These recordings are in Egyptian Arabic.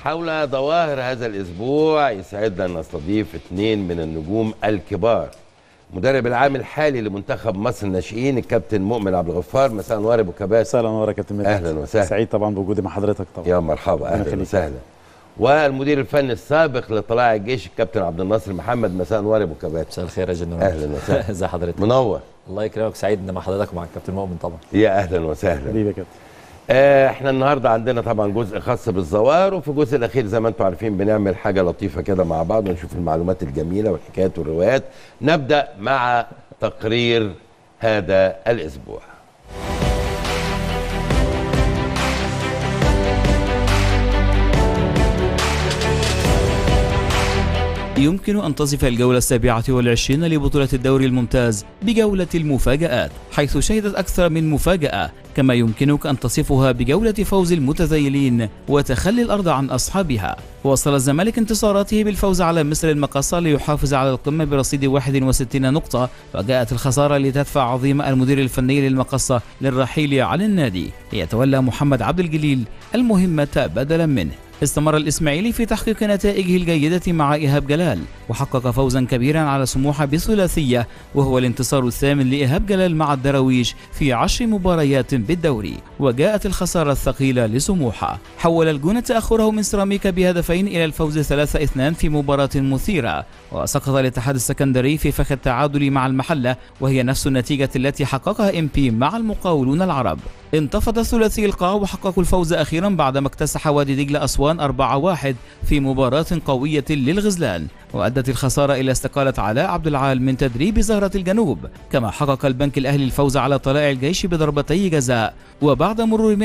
حول ظواهر هذا الاسبوع يسعدنا ان نستضيف اثنين من النجوم الكبار مدرب العام الحالي لمنتخب مصر الناشئين الكابتن مؤمن عبد الغفار مساء انوار ابو كباس مساء الانوار يا كابتن مدحت أهلاً وسهلاً. سعيد طبعا بوجودي مع حضرتك طبعا يا مرحبا ربنا اهلا يخليك. وسهلا والمدير الفني السابق لطلائع الجيش الكابتن عبد الناصر محمد مساء انوار ابو كباس مساء الخير يا جنرال أهلاً وسهلاً. ازي حضرتك منور الله يكرمك سعيد ان مع حضرتك ومع الكابتن مؤمن طبعا يا اهلا وسهلا حبيبي يا كابتن آه، احنا النهارده عندنا طبعا جزء خاص بالظواهر وفي الجزء الاخير زي ما انتم عارفين بنعمل حاجه لطيفه كده مع بعض ونشوف المعلومات الجميله والحكايات والروايات نبدا مع تقرير هذا الاسبوع يمكن أن تصف الجولة السابعة والعشرين لبطولة الدوري الممتاز بجولة المفاجآت حيث شهدت أكثر من مفاجأة كما يمكنك أن تصفها بجولة فوز المتذيلين وتخلي الأرض عن أصحابها وصل الزمالك انتصاراته بالفوز على مصر المقاصة ليحافظ على القمة برصيد 61 نقطة وجاءت الخسارة لتدفع عظيم المدير الفني للمقصة للرحيل عن النادي ليتولى محمد عبد الجليل المهمة بدلا منه استمر الإسماعيلي في تحقيق نتائجه الجيدة مع إيهاب جلال وحقق فوزا كبيرا على سموحة بثلاثية وهو الانتصار الثامن لإيهاب جلال مع الدراويش في عشر مباريات بالدوري وجاءت الخسارة الثقيلة لسموحة حول الجونة تأخره من سيراميكا بهدفين إلى الفوز 3-2 في مباراة مثيرة وسقط الاتحاد السكندري في فخ التعادل مع المحلة وهي نفس النتيجة التي حققها ام بي مع المقاولون العرب انتفض ثلاثي القاع وحققوا الفوز أخيرا بعدما اكتسح وادي دجلة أسوان 4-1 في مباراة قوية للغزلان وأدت الخسارة إلى استقالة علاء عبد العال من تدريب زهرة الجنوب كما حقق البنك الأهلي الفوز على طلائع الجيش بضربتي جزاء وبعد مرور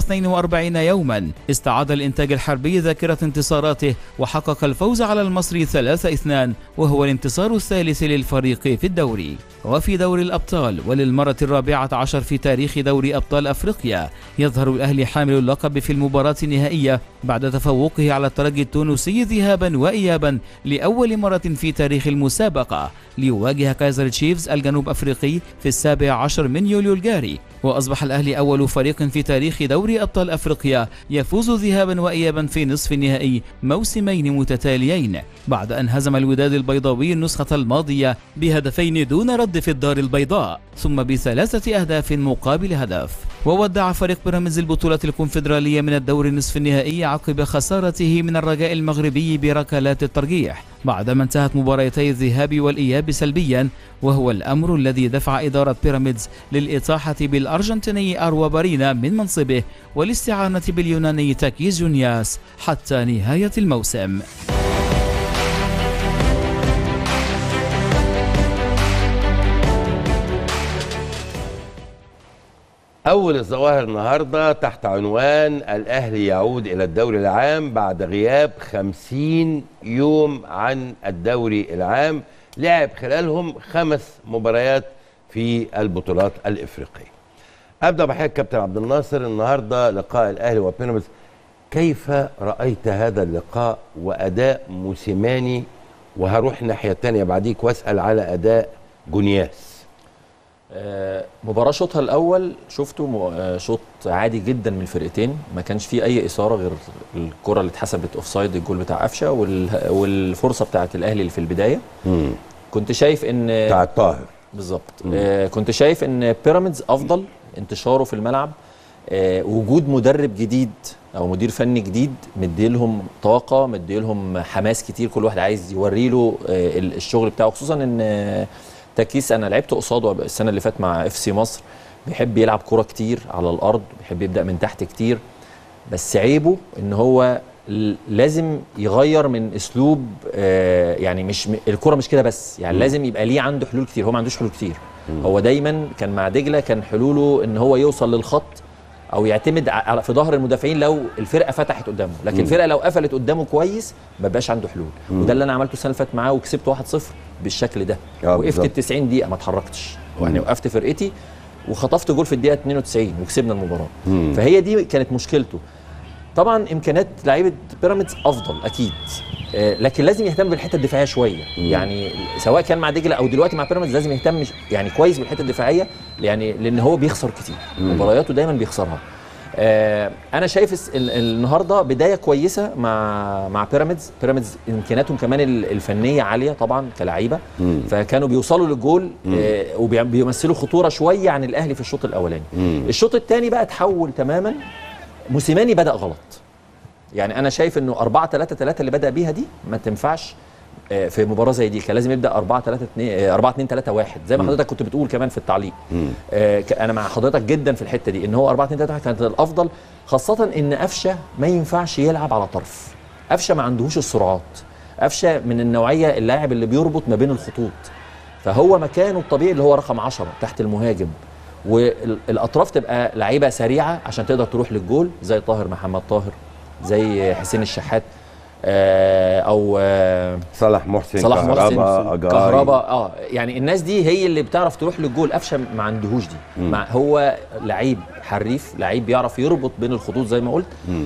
142 يوما استعاد الإنتاج الحربي ذاكرة انتصاراته وحقق الفوز على المصري 3-2 وهو الانتصار الثالث للفريق في الدوري وفي دوري الأبطال وللمرة الرابعة عشر في تاريخ دوري أبطال أفريقيا يظهر الأهلي حامل اللقب في المباراة النهائية بعد تفوقه على الترجي التونسي ذهابا وإيابا لأول مرة في تاريخ المسابقة ليواجه كايزر تشيفز الجنوب أفريقي في السابع عشر من يوليو الجاري وأصبح الأهلي أول فريق في تاريخ دوري أبطال أفريقيا يفوز ذهابا وإيابا في نصف النهائي موسمين متتاليين بعد أن هزم الوداد البيضاوي النسخة الماضية بهدفين دون رد في الدار البيضاء ثم بثلاثة أهداف مقابل هدف وودع فريق بيراميدز البطولة الكونفدرالية من الدور النصف النهائي عقب خسارته من الرجاء المغربي بركلات الترجيح بعدما انتهت مباريتي الذهاب والإياب سلبيا وهو الأمر الذي دفع إدارة بيراميدز للإطاحة بالأرجنتيني أروا بارينا من منصبه والاستعانة باليوناني تاكيز جونياس حتى نهاية الموسم أول الظواهر النهاردة تحت عنوان الأهلي يعود إلى الدوري العام بعد غياب خمسين يوم عن الدوري العام لعب خلالهم خمس مباريات في البطولات الإفريقية أبدأ بحضرتك كابتن عبد الناصر النهاردة لقاء الأهلي وبيراميدز كيف رأيت هذا اللقاء وأداء موسيماني وهروح الناحية الثانية بعديك وأسأل على أداء جونياس آه، مباراة شوطها الأول شفته م- آه، شوط عادي جدا من الفرقتين ما كانش فيه أي إثارة غير الكرة اللي اتحسبت أوفسايد الجول بتاع قفشة وال- والفرصة بتاعت الأهلي اللي في البداية مم. كنت شايف إن بتاع الطاهر بالظبط آه كنت شايف ان بيراميدز افضل انتشاره في الملعب آه وجود مدرب جديد او مدير فني جديد مديلهم طاقه مديلهم حماس كتير كل واحد عايز يوري له آه ال- الشغل بتاعه خصوصا ان آه تكيس انا لعبت قصاده السنه اللي فاتت مع اف سي مصر بيحب يلعب كوره كتير على الارض بيحب يبدا من تحت كتير بس عيبه ان هو ل- لازم يغير من اسلوب آه يعني مش م- الكره مش كده بس يعني لازم يبقى ليه عنده حلول كتير هو ما عندوش حلول كتير هو دايما كان مع دجله كان حلوله ان هو يوصل للخط او يعتمد ع- على- في ظهر المدافعين لو الفرقه فتحت قدامه لكن الفرقه لو قفلت قدامه كويس ما بقاش عنده حلول وده اللي انا عملته السنه اللي فاتت معاه وكسبت 1-0 بالشكل ده آه، وقفت بالظبط. ال 90 دقيقه ما اتحركتش يعني وقفت فرقتي وخطفت جول في الدقيقه 92 وكسبنا المباراه فهي دي كانت مشكلته طبعا امكانيات لعيبه بيراميدز افضل اكيد آه، لكن لازم يهتم بالحته الدفاعيه شويه يعني سواء كان مع دجله او دلوقتي مع بيراميدز لازم يهتم ش- يعني كويس بالحته الدفاعيه يعني لان هو بيخسر كتير مبارياته دايما بيخسرها آه انا شايف الس- ال- النهارده بدايه كويسه مع مع بيراميدز بيراميدز امكانياتهم كمان ال- الفنيه عاليه طبعا كلعيبه فكانوا بيوصلوا للجول آه وبيمثلوا خطوره شويه عن الاهلي في الشوط الاولاني الشوط الثاني بقى تحول تماما موسيماني بدا غلط يعني انا شايف انه 4 3 3 اللي بدا بيها دي ما تنفعش آه، في مباراه زي دي كان لازم يبدا 4 3 2 4 2 3 1 زي ما حضرتك كنت بتقول كمان في التعليق آه، ك- انا مع حضرتك جدا في الحته دي ان هو 4 2 3 1 كانت الافضل خاصه ان قفشه ما ينفعش يلعب على طرف قفشه ما عندهوش السرعات قفشه من النوعيه اللاعب اللي بيربط ما بين الخطوط فهو مكانه الطبيعي اللي هو رقم 10 تحت المهاجم والاطراف تبقى لعيبه سريعه عشان تقدر تروح للجول زي طاهر محمد طاهر زي حسين الشحات آه، او آه، صلاح محسن صلاح محسن كهربا أجاي. كهربا اه يعني الناس دي هي اللي بتعرف تروح للجول قفشه ما عندهوش دي مع هو لعيب حريف لعيب بيعرف يربط بين الخطوط زي ما قلت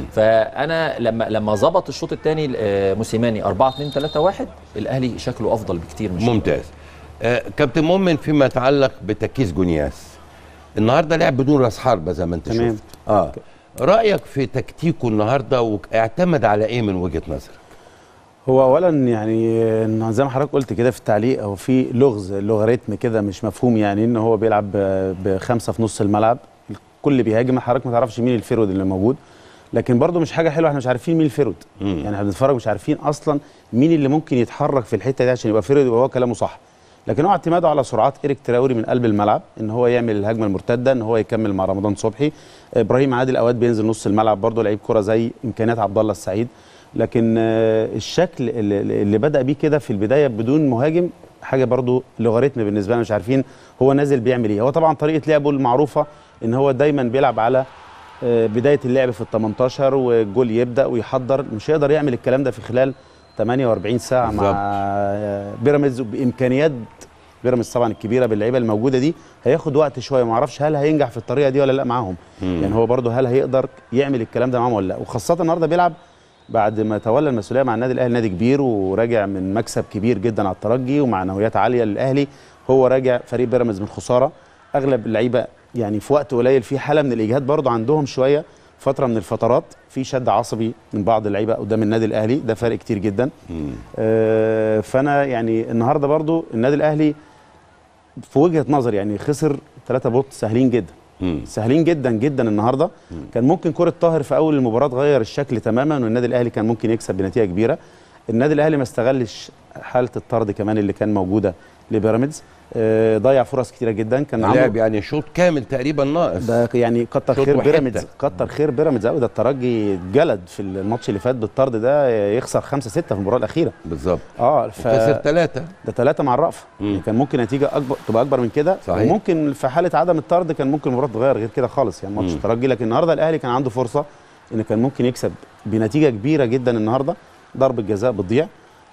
فانا لما لما ظبط الشوط الثاني موسيماني 4 2 3 1 الاهلي شكله افضل بكتير من الشوط ممتاز آه كابتن مؤمن فيما يتعلق بتركيز جونياس النهارده لعب بدون راس حربه زي ما انت تمام. شفت اه رايك في تكتيكه النهارده واعتمد على ايه من وجهه نظرك هو اولا يعني إنه زي ما حضرتك قلت كده في التعليق هو في لغز لوغاريتم كده مش مفهوم يعني ان هو بيلعب ب- بخمسه في نص الملعب الكل بيهاجم حضرتك ما تعرفش مين الفيرود اللي موجود لكن برضه مش حاجه حلوه احنا مش عارفين مين الفيرود يعني احنا بنتفرج مش عارفين اصلا مين اللي ممكن يتحرك في الحته دي عشان يبقى فيرود يبقى هو كلامه صح لكن هو اعتماده على سرعات ايريك تراوري من قلب الملعب ان هو يعمل الهجمه المرتده ان هو يكمل مع رمضان صبحي ابراهيم عادل اوقات بينزل نص الملعب برضه لعيب كره زي امكانيات عبد الله السعيد لكن آه، الشكل اللي, اللي بدا بيه كده في البدايه بدون مهاجم حاجه برضو لوغاريتم بالنسبه لنا مش عارفين هو نازل بيعمل ايه هو طبعا طريقه لعبه المعروفه ان هو دايما بيلعب على آه، بدايه اللعب في ال 18 والجول يبدا ويحضر مش هيقدر يعمل الكلام ده في خلال 48 ساعه بالظبط. مع آه، بيراميدز بامكانيات بيراميدز طبعا الكبيره باللعيبه الموجوده دي هياخد وقت شويه ما اعرفش هل هينجح في الطريقه دي ولا لا معاهم يعني هو برضه هل هيقدر يعمل الكلام ده معاهم ولا لا وخاصه النهارده بيلعب بعد ما تولى المسؤوليه مع النادي الاهلي نادي كبير وراجع من مكسب كبير جدا على الترجي ومعنويات عاليه للاهلي هو راجع فريق بيراميدز من خساره اغلب اللعيبه يعني في وقت قليل في حاله من الاجهاد برضه عندهم شويه فتره من الفترات في شد عصبي من بعض اللعيبه قدام النادي الاهلي ده فرق كتير جدا آه فانا يعني النهارده برضه النادي الاهلي في وجهه نظري يعني خسر ثلاثة بوت سهلين جدا مم. سهلين جدا جدا النهارده كان ممكن كره طاهر في اول المباراه تغير الشكل تماما والنادي الاهلي كان ممكن يكسب بنتيجه كبيره النادي الاهلي ما استغلش حاله الطرد كمان اللي كان موجوده لبيراميدز آه، ضيع فرص كتيره جدا كان لعب عمرو يعني شوط كامل تقريبا ناقص ده يعني كتر شوط خير وحتة. بيراميدز كتر خير بيراميدز قوي ده الترجي اتجلد في الماتش اللي فات بالطرد ده يخسر 5 6 في المباراه الاخيره بالظبط اه ف خسر ثلاثة ده ثلاثة مع الرأفة مم. يعني كان ممكن نتيجة أكبر تبقى أكبر من كده صحيح. وممكن في حالة عدم الطرد كان ممكن المباراة تتغير غير كده خالص يعني ماتش مم. الترجي لكن النهارده الأهلي كان عنده فرصة إن كان ممكن يكسب بنتيجة كبيرة جدا النهارده ضربة جزاء بتضيع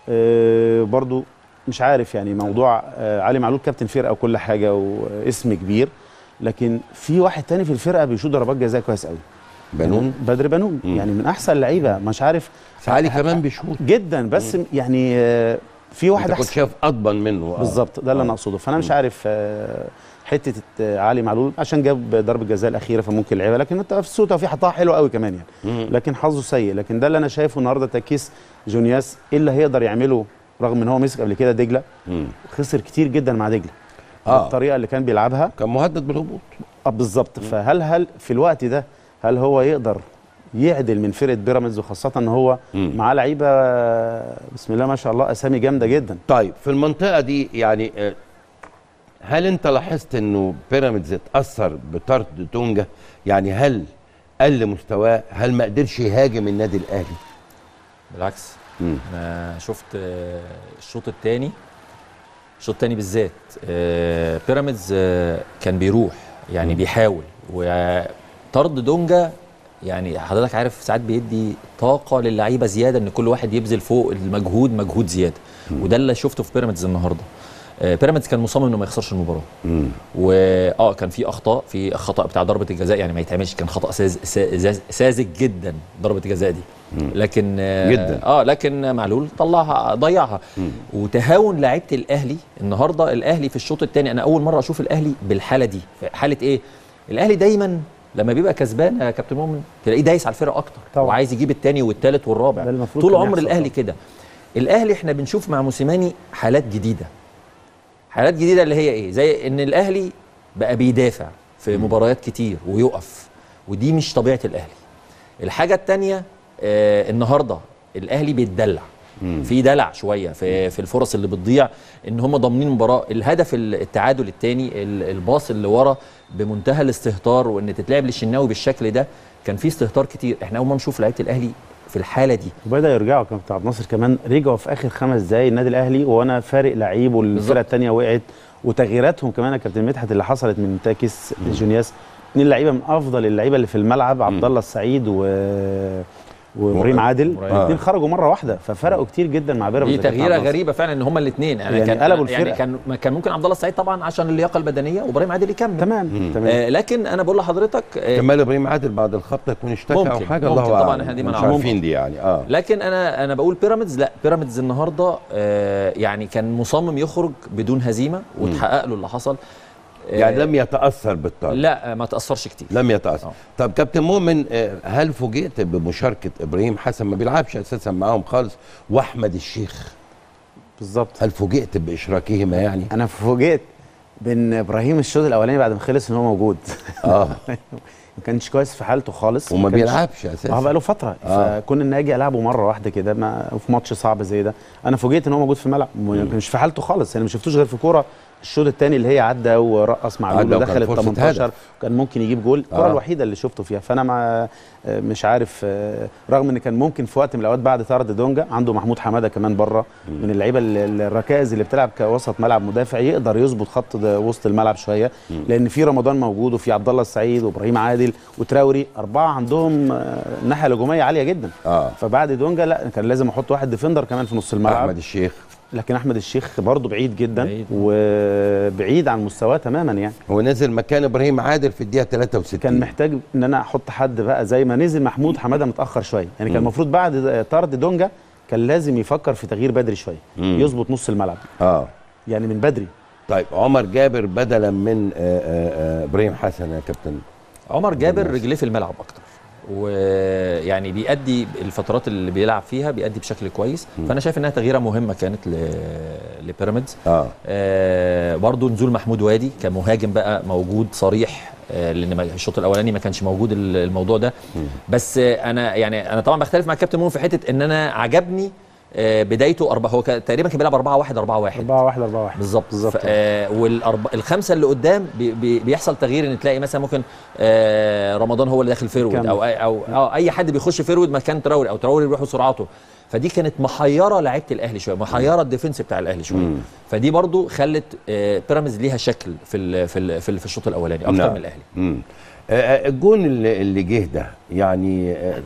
آه برضو مش عارف يعني موضوع آه علي معلول كابتن فرقة وكل حاجة واسم كبير لكن في واحد تاني في الفرقة بيشوط ضربات جزاء كويس قوي بنون بدر بنون مم. يعني من أحسن اللعيبة مش عارف علي كمان بيشوط جدا بس يعني آه في واحد انت كنت أحسن شايف اضمن منه آه. بالظبط ده اللي انا اقصده فانا مش عارف آه، حته آه، علي معلول عشان جاب ضربه جزاء الاخيره فممكن لعبها لكن انت في سوء توفيق حطها حلوه قوي كمان يعني لكن حظه سيء لكن ده اللي انا شايفه النهارده تركيز جونياس ايه اللي هيقدر يعمله رغم ان هو مسك قبل كده دجله مم. خسر كتير جدا مع دجله آه. الطريقه اللي كان بيلعبها كان مهدد بالهبوط اه بالظبط فهل هل في الوقت ده هل هو يقدر يعدل من فرقه بيراميدز وخاصه ان هو مم. معاه لعيبه آه، بسم الله ما شاء الله اسامي جامده جدا طيب في المنطقة دي يعني آه، هل انت لاحظت انه بيراميدز اتأثر بطرد دونجا يعني هل قل مستواه هل ما قدرش يهاجم النادي الاهلي بالعكس مم. انا شفت آه، الشوط الثاني الشوط الثاني بالذات آه، بيراميدز آه، كان بيروح يعني بيحاول وطرد دونجا يعني حضرتك عارف ساعات بيدي طاقه للعيبه زياده ان كل واحد يبذل فوق المجهود مجهود زياده وده اللي شفته في بيراميدز النهارده آه، بيراميدز كان مصمم انه ما يخسرش المباراه مم. واه كان في اخطاء في خطا بتاع ضربه الجزاء يعني ما يتعملش كان خطا ساذ ساذ- ساذج جدا ضربه الجزاء دي لكن آه، جدا. اه لكن معلول طلعها ضيعها وتهاون لعيبه الاهلي النهارده الاهلي في الشوط الثاني انا اول مره اشوف الاهلي بالحاله دي في حاله ايه الاهلي دايما لما بيبقى كسبان يا كابتن مؤمن تلاقيه دايس على الفرقه اكتر طبعا. وعايز يجيب الثاني والثالث والرابع ده المفروض طول كان عمر يحصل الاهلي طبعا. كده الاهلي احنا بنشوف مع موسيماني حالات جديده حالات جديده اللي هي ايه زي ان الاهلي بقى بيدافع في مباريات كتير ويقف ودي مش طبيعه الاهلي الحاجه الثانيه آه النهارده الاهلي بيتدلع في دلع شويه في في الفرص اللي بتضيع ان هم ضامنين المباراه الهدف ال- التعادل الثاني الباص اللي ورا بمنتهى الاستهتار وان تتلعب للشناوي بالشكل ده كان في استهتار كتير احنا اول ما نشوف لعيبه الاهلي في الحاله دي وبدا يرجعوا كان بتاع عبد الناصر كمان رجعوا في اخر خمس دقايق النادي الاهلي وانا فارق لعيب بالظبط. والفرقه الثانيه وقعت وتغييراتهم كمان يا كابتن مدحت اللي حصلت من تاكس لجونياس اثنين لعيبه من افضل اللعيبه اللي في الملعب عبد الله السعيد و وابراهيم عادل إبراهيم. الاثنين خرجوا مره واحده ففرقوا كتير جدا مع دي بيراميدز يا كابتن تغييره عبد الناصر. غريبه فعلا ان هما الاثنين يعني, يعني كان قلبوا يعني الفرقة. كان كان ممكن عبد الله السعيد طبعا عشان اللياقه البدنيه وابراهيم عادل يكمل تمام تمام آه لكن انا بقول لحضرتك آه كمال ابراهيم عادل بعد الخبطه يكون اشتكى او ممكن، حاجه ممكن. الله طبعاً أعلم. إحنا دي ما مش نعرفش. عارفين دي يعني اه لكن انا انا بقول بيراميدز لا بيراميدز النهارده آه يعني كان مصمم يخرج بدون هزيمه وتحقق له اللي حصل آه يعني لم يتاثر بالطرد لا آه، ما تاثرش كتير لم يتاثر آه. طب كابتن مؤمن آه، هل فوجئت بمشاركه ابراهيم حسن ما بيلعبش اساسا معاهم خالص واحمد الشيخ بالظبط هل فوجئت باشراكهما يعني انا فوجئت بان ابراهيم الشوط الاولاني بعد ما خلص ان هو موجود اه ما كانش كويس في حالته خالص وما ما كانش- بيلعبش ما هو اساسا بقى له فتره آه. فكون ان اجي العبه مره واحده كده ما في ماتش صعب زي ده انا فوجئت ان هو موجود في الملعب مش في حالته خالص انا ما شفتوش غير في كوره الشوط الثاني اللي هي عدى ورقص مع عدى جول وكان ودخل ال فرصة 18 هدف. كان ممكن يجيب جول الكره آه. الوحيده اللي شفته فيها فانا مع آه، مش عارف آه، رغم ان كان ممكن في وقت من الاوقات بعد طرد دونجا عنده محمود حماده كمان بره من اللعيبه ال- ال- الركائز اللي بتلعب كوسط ملعب مدافع يقدر يظبط خط ده وسط الملعب شويه لان في رمضان موجود وفي عبد الله السعيد وابراهيم عادل وتراوري اربعه عندهم آه، ناحيه هجوميه عاليه جدا اه فبعد دونجا لا كان لازم احط واحد ديفندر كمان في نص الملعب احمد الشيخ لكن احمد الشيخ برضه بعيد جدا بعيد. وبعيد عن مستواه تماما يعني هو نزل مكان ابراهيم عادل في الدقيقه 63 كان محتاج ان انا احط حد بقى زي ما نزل محمود حماده متاخر شويه يعني كان المفروض بعد طرد دونجا كان لازم يفكر في تغيير بدري شويه مم. يظبط نص الملعب اه يعني من بدري طيب عمر جابر بدلا من آه، آه، آه، ابراهيم حسن يا كابتن عمر جابر بالناس. رجليه في الملعب اكتر ويعني بيأدي الفترات اللي بيلعب فيها بيأدي بشكل كويس فانا شايف انها تغييره مهمه كانت ل- لبيراميدز اه آه برضو نزول محمود وادي كمهاجم بقى موجود صريح آه لان ما- الشوط الاولاني ما كانش موجود ال- الموضوع ده بس آه انا يعني انا طبعا بختلف مع الكابتن مون في حته ان انا عجبني آه بدايته أربعة هو كان- تقريبا كان بيلعب 4 1 4 1 4 1 4 1 بالظبط بالظبط. آه والخمسه اللي قدام بي بي بيحصل تغيير ان تلاقي مثلا ممكن آه رمضان هو اللي داخل فيرود كمل. او او او اي حد بيخش فيرود مكان تراوري او تراوري يروح بسرعته فدي كانت محيره لعيبه الاهلي شويه محيره الديفنس بتاع الاهلي شويه مم. فدي برضو خلت آه بيراميدز ليها شكل في ال في ال في, ال في الشوط الاولاني اكتر نعم. من الاهلي مم. آه، آه، الجون اللي, اللي جه ده يعني آه،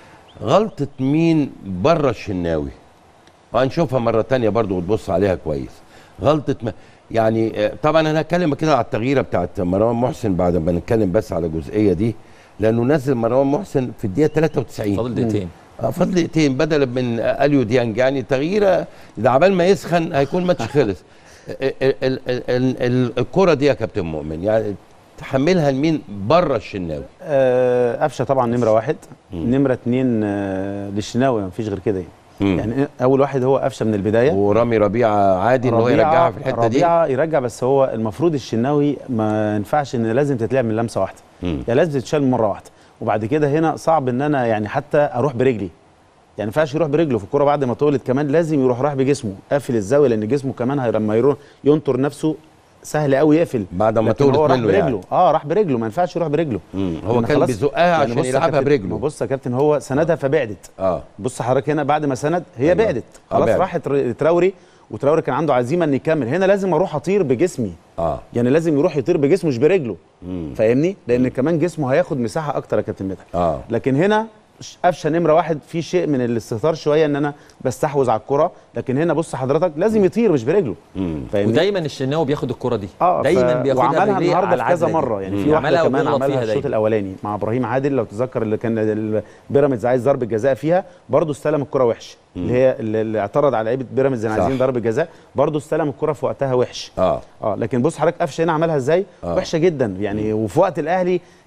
غلطة مين بره الشناوي وهنشوفها مرة تانية برضو وتبص عليها كويس غلطة ما يعني آه، طبعا انا هتكلم كده على التغييره بتاعت مروان محسن بعد ما نتكلم بس على الجزئيه دي لانه نزل مروان محسن في الدقيقه 93 فاضل دقيقتين آه، فاضل دقيقتين بدل من اليو ديانج يعني تغييره اذا عبال ما يسخن هيكون الماتش خلص ال- ال- ال- ال- ال- الكره دي يا كابتن مؤمن يعني تحملها لمين بره الشناوي آه، قفشه طبعا نمره واحد نمره اثنين آه، للشناوي ما فيش غير كده يعني. مم. يعني اول واحد هو قفشه من البدايه ورامي ربيعه عادي ان هو ربيعة- يرجعها في الحته دي ربيعه يرجع بس هو المفروض الشناوي ما ينفعش ان لازم تتلعب من لمسه واحده مم. يعني لازم تتشال من مره واحده وبعد كده هنا صعب ان انا يعني حتى اروح برجلي يعني ما ينفعش يروح برجله في الكوره بعد ما طولت كمان لازم يروح راح بجسمه قافل الزاويه لان جسمه كمان هي- لما يروح ينطر نفسه سهل قوي يقفل بعد ما لكن طولت هو راح منه برجله يعني. اه راح برجله ما ينفعش يروح برجله مم. هو لأن كان خلاص- بيزقها عشان بص يا يلعبها كابتن- برجله. ما بص يا كابتن هو سندها فبعدت اه بص حضرتك هنا بعد ما سند هي أيوة. بعدت آه، خلاص بعدت. راحت ر- تراوري وتراوري كان عنده عزيمه ان يكمل هنا لازم اروح اطير بجسمي اه يعني لازم يروح يطير بجسمه مش برجله مم. فاهمني لان كمان جسمه هياخد مساحه اكتر يا كابتن مدحت اه لكن هنا ش- قفشه نمره واحد في شيء من الاستهتار شويه ان انا بستحوذ على الكره لكن هنا بص حضرتك لازم يطير مش برجله مم. فاهمني ودايما الشناوي بياخد الكره دي اه دايما ف... بياخدها وعملها برجليه النهارده على في كذا العدلة دي. مره يعني مم. في واحده عملها كمان وبيغلط عملها فيها الشوط دايما. الاولاني مع ابراهيم عادل لو تتذكر اللي كان ال- بيراميدز عايز ضربه جزاء فيها برضه استلم الكره وحش اللي هي اللي اللي اعترض على لعيبه بيراميدز ان صح. عايزين ضربه جزاء برضه استلم الكره في وقتها وحش اه اه لكن بص حضرتك قفشه هنا عملها ازاي آه. وحشه جدا يعني وفي وقت الاهلي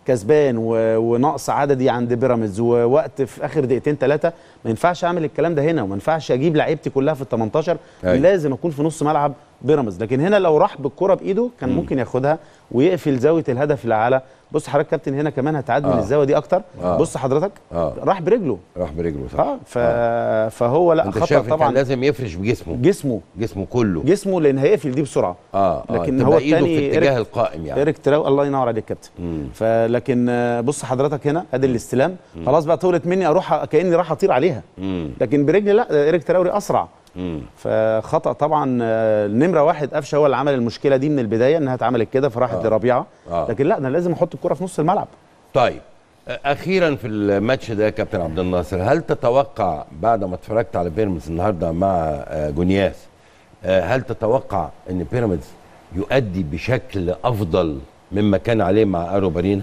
كسبان و- ونقص عددي عند بيراميدز ووقت في اخر دقيقتين ثلاثه ما ينفعش اعمل الكلام ده هنا وما ينفعش اجيب لعيبتي كلها في ال 18 أيوة. لازم اكون في نص ملعب بيراميدز لكن هنا لو راح بالكره بايده كان ممكن ياخدها ويقفل زاويه الهدف اللي على بص حضرتك كابتن هنا كمان هتعدي من آه. الزاويه دي اكتر آه. بص حضرتك آه. راح برجله راح برجله صح اه ف... فهو لا انت خطا شايف طبعا طبعا لازم يفرش بجسمه جسمه جسمه كله جسمه لان هيقفل دي بسرعه اه لكن لكن هو هو ايده التاني في اتجاه إيريك- القائم يعني ايريك تراو الله ينور عليك كابتن مم. فلكن آه، بص حضرتك هنا ادي الاستلام خلاص بقى طولت مني اروح كاني راح اطير عليها مم. لكن برجلي لا ده ايريك تراوري اسرع مم. فخطا طبعا آه، نمره واحد قفشه هو اللي عمل المشكله دي من البدايه انها اتعملت كده فراحت آه. لربيعه آه. لكن لا انا لازم احط الكره في نص الملعب طيب اخيرا في الماتش ده يا كابتن عبد الناصر هل تتوقع بعد ما اتفرجت على بيراميدز النهارده مع آه، جونياس آه، هل تتوقع ان بيراميدز يؤدي بشكل افضل مما كان عليه مع ارو بارينا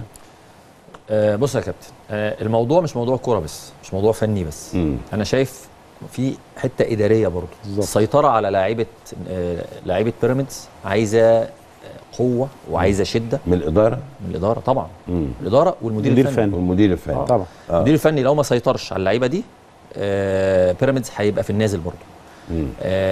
آه بص يا كابتن آه الموضوع مش موضوع كوره بس مش موضوع فني بس مم. انا شايف في حته اداريه برضه السيطره على لاعيبه آه لاعيبه بيراميدز عايزه آه، قوه وعايزه شده من الاداره من الاداره طبعا مم. الاداره والمدير مدير الفني فني. والمدير الفني طبعا آه. المدير الفني لو ما سيطرش على اللعيبه دي آه بيراميدز هيبقى في النازل برضه مم.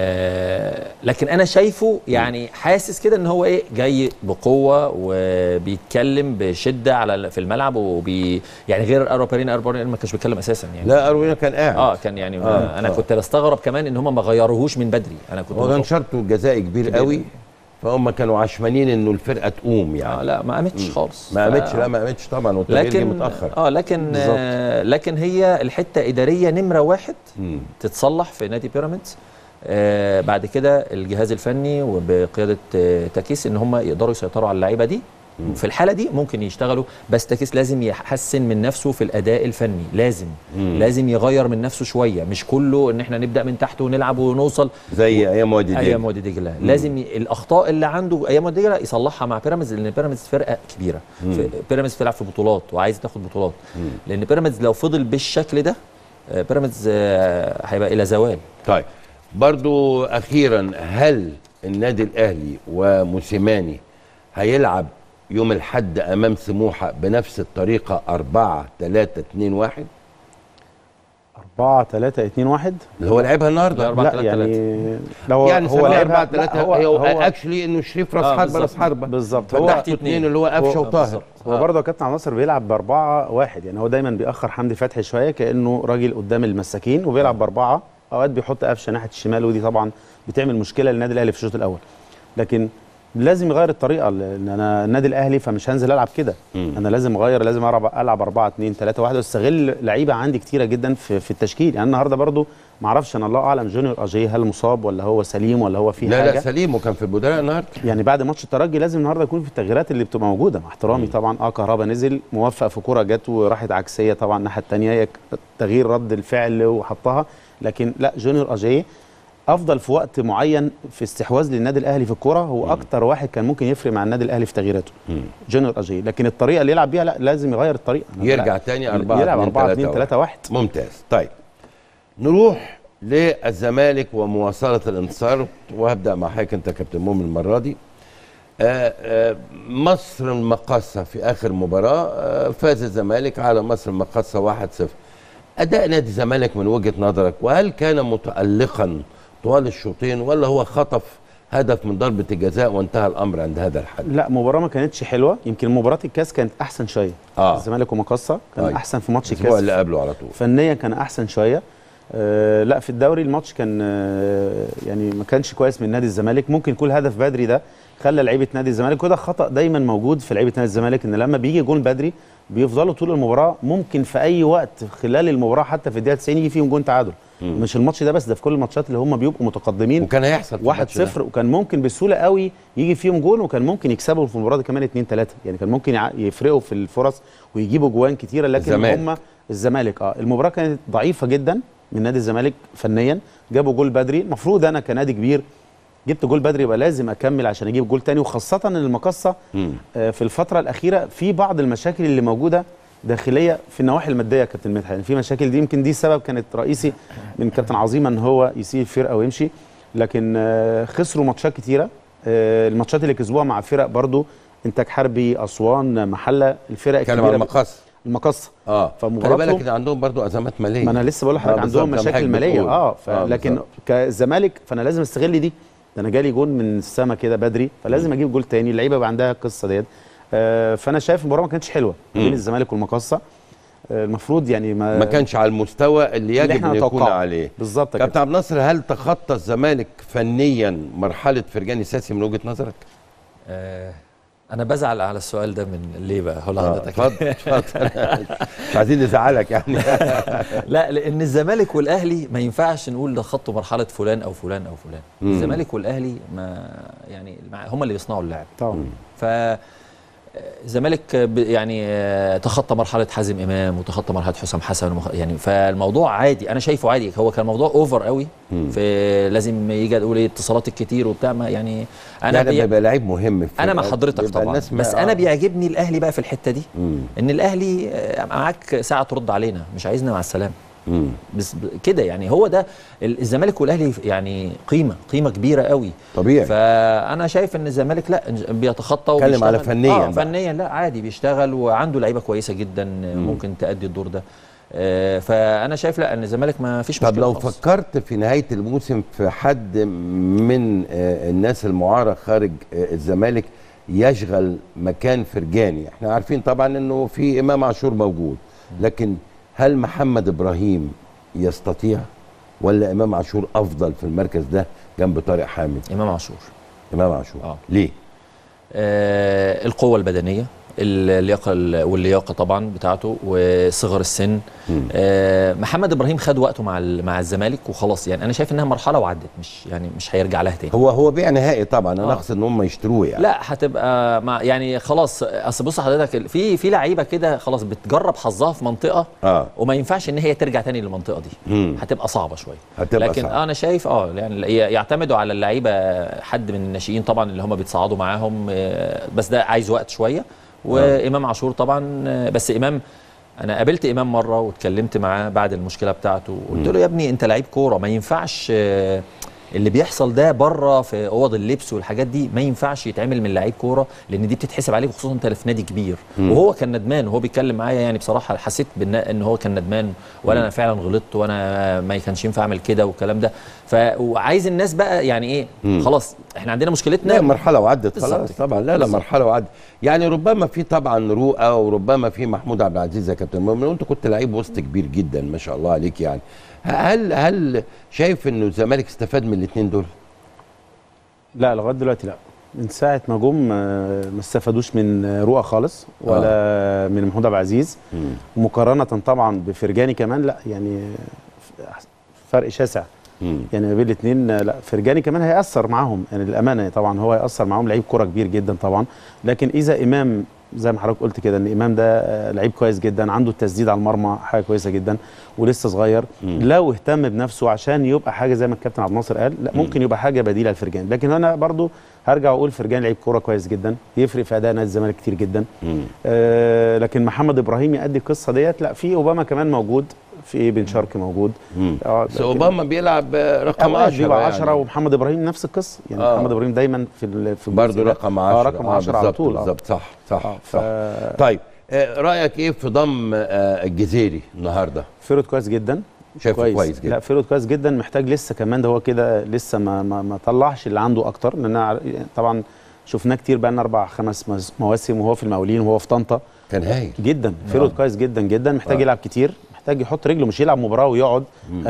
آه لكن انا شايفه يعني حاسس كده ان هو ايه جاي بقوه وبيتكلم بشده على في الملعب وبي يعني غير اروبارينا اروبارينا ما كانش بيتكلم اساسا يعني لا اروينا كان قاعد اه كان يعني آه، آه انا آه. آه كنت بستغرب كمان ان هم ما غيروهوش من بدري انا كنت هو كان متوقع- شرطه جزائي كبير كبير. قوي فهم كانوا عشمانين انه الفرقه تقوم آه يعني لا ما قامتش خالص ما ف- قامتش لا ما قامتش طبعا والتغيير جه لكن متاخر اه لكن آه لكن هي الحته اداريه نمره واحد مم. تتصلح في نادي بيراميدز آه بعد كده الجهاز الفني وبقياده آه تاكيس ان هم يقدروا يسيطروا على اللعيبه دي في الحاله دي ممكن يشتغلوا بس تاكيس لازم يحسن من نفسه في الاداء الفني لازم مم. لازم يغير من نفسه شويه مش كله ان احنا نبدا من تحت ونلعب ونوصل زي ايام وادي دجله ايام وادي دجله لازم ي... الاخطاء اللي عنده ايام وادي دجله يصلحها مع بيراميدز لان بيراميدز فرقه كبيره في- بيراميدز بتلعب في بطولات وعايز تاخد بطولات لان بيراميدز لو فضل بالشكل ده آه، بيراميدز آه، هيبقى الى زوال طيب برضو اخيرا هل النادي الاهلي وموسيماني هيلعب يوم الحد امام سموحه بنفس الطريقه 4 3 2 1 4 3 2 1 اللي هو لعبها النهارده أربعة لا تلاتة يعني لو يعني هو لعبها 4 3 لا، هو هو, هو اكشلي انه شريف راس آه، حربه بالظبط. راس حربه بالظبط هو فتحت اثنين اللي هو قفشه هو- وطاهر بالظبط. هو برضه يا كابتن عبد الناصر بيلعب باربعه واحد يعني هو دايما بيأخر حمدي فتحي شويه كانه راجل قدام المساكين وبيلعب باربعه اوقات بيحط قفشه ناحيه الشمال ودي طبعا بتعمل مشكله للنادي الاهلي في الشوط الاول لكن لازم يغير الطريقه لان انا النادي الاهلي فمش هنزل العب كده مم. انا لازم اغير لازم العب العب 4 2 3 1 واستغل لعيبه عندي كتيره جدا في, في التشكيل يعني النهارده برضو ما اعرفش انا الله اعلم جونيور اجاي هل مصاب ولا هو سليم ولا هو في لا حاجه لا سليم وكان في البدلاء النهارده يعني بعد ماتش الترجي لازم النهارده يكون في التغييرات اللي بتبقى موجوده مع احترامي طبعا اه كهربا نزل موفق في كوره جت وراحت عكسيه طبعا الناحيه الثانيه هي تغيير رد الفعل وحطها لكن لا جونيور اجاي افضل في وقت معين في استحواذ للنادي الاهلي في الكوره هو اكتر واحد كان ممكن يفرق مع النادي الاهلي في تغييراته جونيور اجاي لكن الطريقه اللي يلعب بيها لا لازم يغير الطريقه يرجع لا، تاني 4 يلعب 2 4 2 3 1 ممتاز طيب نروح للزمالك ومواصله الانتصار وهبدا مع حضرتك انت يا كابتن مؤمن المره دي آه، آه، مصر المقاصة في آخر مباراة آه، فاز الزمالك على مصر المقاصة 1-0 أداء نادي الزمالك من وجهة نظرك وهل كان متألقا طوال الشوطين ولا هو خطف هدف من ضربة الجزاء وانتهى الأمر عند هذا الحد لا مباراه ما كانتش حلوه يمكن مباراه الكاس كانت احسن شويه آه. الزمالك ومقصه كان طيب. احسن في ماتش الأسبوع الكاس اللي قبله على طول فنيا كان احسن شويه آه لا في الدوري الماتش كان آه يعني ما كانش كويس من نادي الزمالك ممكن يكون الهدف بدري ده خلى لعيبه نادي الزمالك وده خطا دايما موجود في لعيبه نادي الزمالك ان لما بيجي جون بدري بيفضلوا طول المباراه ممكن في اي وقت خلال المباراه حتى في الدقيقه 90 يجي فيهم جون تعادل مش الماتش ده بس ده في كل الماتشات اللي هم بيبقوا متقدمين وكان هيحصل في 1 الماتش ده. 0 وكان ممكن بسهوله قوي يجي فيهم جون وكان ممكن يكسبوا في المباراه دي كمان 2 3 يعني كان ممكن يع- يفرقوا في الفرص ويجيبوا جوان كتيره لكن الزمالك. هم الزمالك اه المباراه كانت ضعيفه جدا من نادي الزمالك فنيا جابوا جول بدري المفروض انا كنادي كبير جبت جول بدري يبقى لازم اكمل عشان اجيب جول تاني وخاصه ان المقصه مم. آه، في الفتره الاخيره في بعض المشاكل اللي موجوده داخليه في النواحي الماديه يا كابتن مدحت يعني في مشاكل دي يمكن دي سبب كانت رئيسي من كابتن عظيمه ان هو يسيب الفرقه ويمشي لكن آه، خسروا ماتشات كتيره آه، الماتشات اللي كسبوها مع فرق برضو انتاج حربي اسوان محله الفرق كلام على الكبيره المقص المقصه اه خلي بالك فمباراتهم ان عندهم برضو ازمات ماليه ما انا لسه بقول لحضرتك آه، عندهم بالظبط، زي ما مشاكل حضرتك ماليه بتقول. اه ف... آه، لكن بالظبط. كالزمالك فانا لازم استغل دي ده انا جالي جون من السما كده بدري فلازم اجيب جول تاني اللعيبه يبقى عندها القصه ديت آه فانا شايف المباراه ما كانتش حلوه ما بين مم. الزمالك والمقصه آه المفروض يعني ما, ما كانش على المستوى اللي اللي يجب احنا ان يكون نتوقعه. عليه بالظبط كابتن كده عبد الناصر هل تخطى الزمالك فنيا مرحله فرجاني ساسي من وجهه نظرك؟ آه انا بزعل على السؤال ده من ليه بقى هقول آه، لحضرتك اتفضل اتفضل مش عايزين نزعلك يعني لا لان الزمالك والاهلي ما ينفعش نقول ده خطوا مرحله فلان او فلان او فلان مم. الزمالك والاهلي ما يعني هم اللي بيصنعوا اللعب طبعا ف الزمالك ب- يعني آه، تخطى مرحله حازم امام وتخطى مرحله حسام حسن ومخ- يعني فالموضوع عادي انا شايفه عادي هو كان موضوع اوفر قوي مم. في لازم يجي تقول ايه اتصالات الكتير وبتاع ما يعني انا انا بي... بيبقى لعيب مهم في انا مع الفرقة. حضرتك بيبقى طبعا الناس ما- بس آه. انا بيعجبني الاهلي بقى في الحته دي مم. ان الاهلي آه، معاك ساعه ترد علينا مش عايزنا مع السلامه مم. بس ب- كده يعني هو ده ال- الزمالك والاهلي يعني قيمه قيمه كبيره قوي طبيعي فانا شايف ان الزمالك لا إن- بيتخطى اتكلم وبيشتغل. على فنياً آه بقى. فنيا لا عادي بيشتغل وعنده لعيبه كويسه جدا ممكن تأدي الدور ده آه، فانا شايف لا ان الزمالك ما فيش طب مشكله لو خالص. فكرت في نهايه الموسم في حد من آه، الناس المعاره خارج آه، الزمالك يشغل مكان فرجاني احنا عارفين طبعا انه في امام عاشور موجود لكن هل محمد ابراهيم يستطيع ولا امام عاشور افضل في المركز ده جنب طارق حامد امام عاشور امام عاشور آه. ليه آه القوه البدنيه اللياقه ال- واللياقه طبعا بتاعته وصغر السن مم. آه محمد ابراهيم خد وقته مع ال- مع الزمالك وخلاص يعني انا شايف انها مرحله وعدت مش يعني مش هيرجع لها تاني هو هو بيع نهائي طبعا انا آه. اقصد ان هم يشتروه يعني لا هتبقى مع يعني خلاص اصل بص حضرتك في في لعيبه كده خلاص بتجرب حظها في منطقه اه وما ينفعش ان هي ترجع تاني للمنطقه دي مم. هتبقى صعبه شويه هتبقى لكن صعبة. انا شايف اه يعني ي- يعتمدوا على اللعيبه حد من الناشئين طبعا اللي هم بيتصعدوا معاهم آه، بس ده عايز وقت شويه وامام عاشور طبعا آه، بس امام انا قابلت امام مره واتكلمت معاه بعد المشكله بتاعته قلت له يا ابني انت لعيب كوره ما ينفعش آه، اللي بيحصل ده بره في اوض اللبس والحاجات دي ما ينفعش يتعمل من لعيب كوره لان دي بتتحسب عليك خصوصا انت في نادي كبير وهو كان ندمان وهو بيتكلم معايا يعني بصراحه حسيت بان ان هو كان ندمان ولا انا فعلا غلطت وانا ما كانش ينفع اعمل كده والكلام ده ف وعايز الناس بقى يعني ايه خلاص احنا عندنا مشكلتنا لا مرحلة وعدت بالظبط خلاص كده. طبعا لا لا بالظبط. مرحلة وعدت يعني ربما في طبعا رؤى وربما في محمود عبد العزيز يا كابتن مؤمن وانت كنت لعيب وسط كبير جدا ما شاء الله عليك يعني هل هل شايف انه الزمالك استفاد من الاثنين دول؟ لا لغايه دلوقتي لا من ساعه ما جم آه، ما استفادوش من آه، رؤى خالص ولا من محمود عبد العزيز مقارنه طبعا بفرجاني كمان لا يعني آه، فرق شاسع مم. يعني ما بين الاثنين لا فرجاني كمان هيأثر معاهم يعني الامانه طبعا هو هيأثر معاهم لعيب كوره كبير جدا طبعا لكن اذا امام زي ما حضرتك قلت كده ان امام ده آه، لعيب كويس جدا عنده التسديد على المرمى حاجه كويسه جدا ولسه صغير لو اهتم بنفسه عشان يبقى حاجه زي ما الكابتن عبد الناصر قال لا ممكن يبقى حاجه بديله لفرجاني لكن انا برضو هرجع واقول فرجاني لعيب كوره كويس جدا يفرق في اداء نادي الزمالك كتير جدا مم. آه لكن محمد ابراهيم يأدي القصه ديت لا في اوباما كمان موجود في بن شرقي موجود مم. آه، بس لكن- اوباما بيلعب رقم اوقات 10 بيبقى يعني. 10 ومحمد ابراهيم نفس القصه يعني آه. محمد ابراهيم دايما في ال- في برضه الجزء ده. رقم آه 10 رقم 10 على بالظبط طول آه. بالظبط صح صح آه، ف- صح طيب آه، رايك ايه في ضم آه، الجزيري النهارده؟ فيرود كويس جدا شايفه كويس جدا لا فيرود كويس جدا محتاج لسه كمان ده هو كده لسه ما ما, ما طلعش اللي عنده اكتر لان أنا عار- طبعا شفناه كتير بقى لنا اربع خمس مز- مواسم وهو في المقاولين وهو في طنطا كان هايل جدا فيرود كويس جدا جدا محتاج آه. يلعب كتير محتاج يحط رجله مش يلعب مباراه ويقعد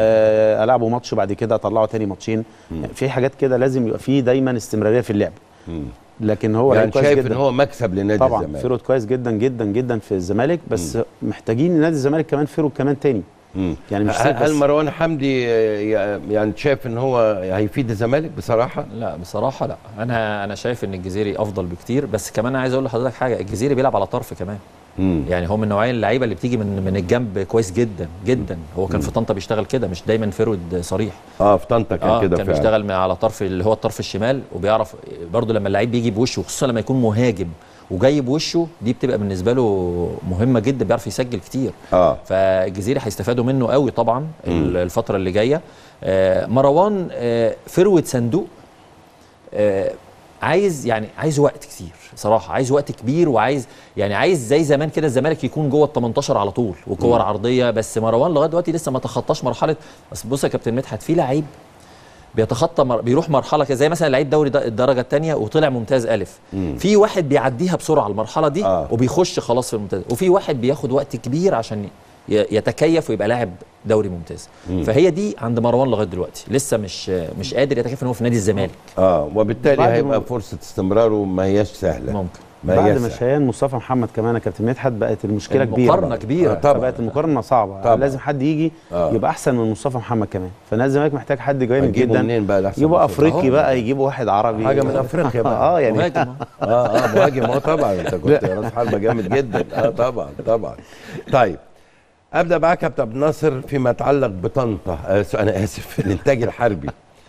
آه العبه ماتش بعد كده اطلعه تاني ماتشين يعني في حاجات كده لازم يبقى فيه دايما استمراريه في اللعب مم. لكن هو يعني لعيب كويس شايف جدا ان هو مكسب لنادي طبعا الزمالك فيرود كويس جدا جدا جدا في الزمالك بس محتاجين نادي الزمالك كمان فيرود كمان تاني مم. يعني مش هل سيف هل بس. مروان حمدي آه، يعني شايف ان هو هيفيد الزمالك بصراحه؟ لا بصراحه لا انا انا شايف ان الجزيري افضل بكتير بس كمان عايز اقول لحضرتك حاجه الجزيري بيلعب على طرف كمان مم. يعني هو من نوعيه اللعيبه اللي بتيجي من من الجنب كويس جدا جدا هو كان في طنطا بيشتغل كده مش دايما فرود صريح اه في طنطا كان اه كده كان فعلا بيشتغل من- على طرف اللي هو الطرف الشمال وبيعرف برضه لما اللعيب بيجي بوشه خصوصا لما يكون مهاجم وجاي بوشه دي بتبقى بالنسبه له مهمه جدا بيعرف يسجل كتير اه فالجزيري هيستفادوا منه قوي طبعا ال- الفتره اللي جايه آه، مروان آه، فروه صندوق آه، عايز يعني عايز وقت كتير صراحه عايز وقت كبير وعايز يعني عايز زي زمان كده الزمالك يكون جوه ال 18 على طول وكور عرضيه بس مروان لغايه دلوقتي لسه ما تخطاش مرحله بس بص يا كابتن مدحت في لعيب بيتخطى مر... بيروح مرحله كده زي مثلا لعيب دوري د- الدرجه الثانيه وطلع ممتاز الف في واحد بيعديها بسرعه المرحله دي آه. وبيخش خلاص في الممتاز وفي واحد بياخد وقت كبير عشان ي- يتكيف ويبقى لاعب دوري ممتاز فهي دي عند مروان لغايه دلوقتي لسه مش مش قادر يتكيف ان هو في نادي الزمالك اه وبالتالي بعد هيبقى ما- فرصه استمراره ما هياش سهله ممكن ما بعد هياش ما سهلة. شيان مصطفى محمد كمان يا كابتن مدحت بقت المشكله كبيره المقارنه بقى. كبيره آه، طبعا. فبقت المقارنه صعبه طبعا. لازم حد يجي آه. يبقى احسن من مصطفى محمد كمان فنادي الزمالك محتاج حد جامد هيجيبوا جدا منين بقى الأحسن يجيبوا من افريقي مصطفى؟ بقى يجيبوا واحد عربي حاجة من أفريقيا بقى. اه يعني مهاجم اه اه مهاجم هو طبعا انت كنت راس حربه جامد جدا اه طبعا طبعا طيب ابدا معاك يا كابتن عبد الناصر فيما يتعلق بطنطا آه سو- انا اسف الانتاج الحربي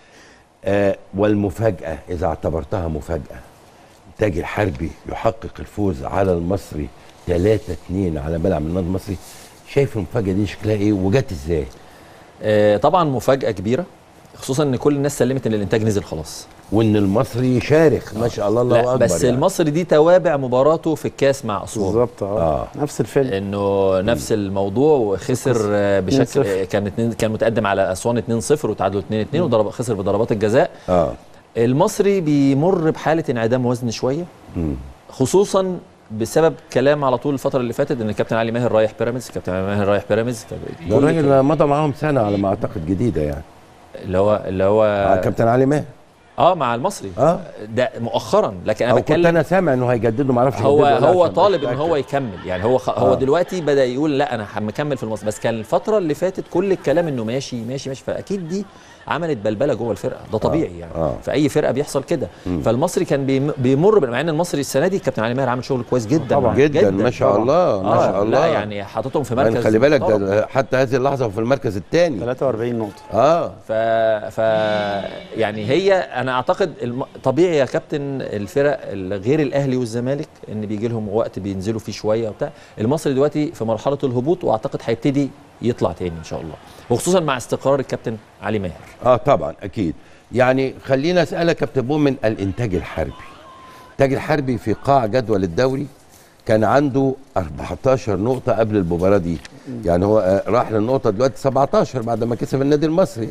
آه والمفاجاه اذا اعتبرتها مفاجاه الانتاج الحربي يحقق الفوز على المصري 3 2 على ملعب النادي المصري شايف المفاجاه دي شكلها ايه وجت ازاي؟ آه طبعا مفاجاه كبيره خصوصا ان كل الناس سلمت ان الانتاج نزل خلاص وان المصري شارخ ما شاء الله الله لا اكبر بس يعني. المصري دي توابع مباراته في الكاس مع اسوان بالظبط آه. اه نفس الفيلم انه نفس الموضوع وخسر آه، بشكل 2-0. آه، كان اتنين كان متقدم على اسوان 2-0 وتعادلوا 2-2 وضرب خسر بضربات الجزاء اه المصري بيمر بحاله انعدام وزن شويه مم. خصوصا بسبب كلام على طول الفتره اللي فاتت ان الكابتن علي ماهر رايح بيراميدز الكابتن علي ماهر رايح بيراميدز ده كل- الراجل مضى معاهم سنه على ما اعتقد جديده يعني اللي هو اللي هو آه. كابتن علي ماهر اه مع المصري اه ده مؤخرا لكن انا او كنت بتكلم انا سامع انه هيجددوا ما اعرفش هو يجددوا ولا هو عشان طالب مش ان هو متأكد. يكمل يعني هو خ... هو آه. دلوقتي بدا يقول لا انا مكمل في المصري بس كان الفتره اللي فاتت كل الكلام انه ماشي ماشي ماشي فاكيد دي عملت بلبله جوه الفرقه ده طبيعي يعني آه. في اي فرقه بيحصل كده فالمصري كان بيم... بيمر بال- مع ان المصري السنه دي الكابتن علي ماهر عامل شغل كويس جدا طبعا. جدا ما شاء طبعا. الله ما آه شاء الله لا يعني حاططهم في يعني مركز خلي بالك محترم. ده حتى هذه اللحظه في المركز الثاني 43 نقطه اه ف... ف يعني هي انا اعتقد الم... طبيعي يا كابتن الفرق ال- غير الاهلي والزمالك ان بيجي لهم وقت بينزلوا فيه شويه وبتاع المصري دلوقتي في مرحله الهبوط واعتقد هيبتدي يطلع تاني ان شاء الله وخصوصا مع استقرار الكابتن علي ماهر اه طبعا اكيد يعني خلينا اسالك يا كابتن مؤمن الانتاج الحربي الانتاج الحربي في قاع جدول الدوري كان عنده 14 نقطة قبل المباراة دي يعني هو آه، راح للنقطة دلوقتي 17 بعد ما كسب النادي المصري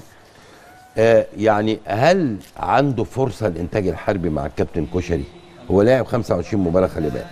آه يعني هل عنده فرصة الانتاج الحربي مع الكابتن كشري هو لاعب 25 مباراة خلي بالك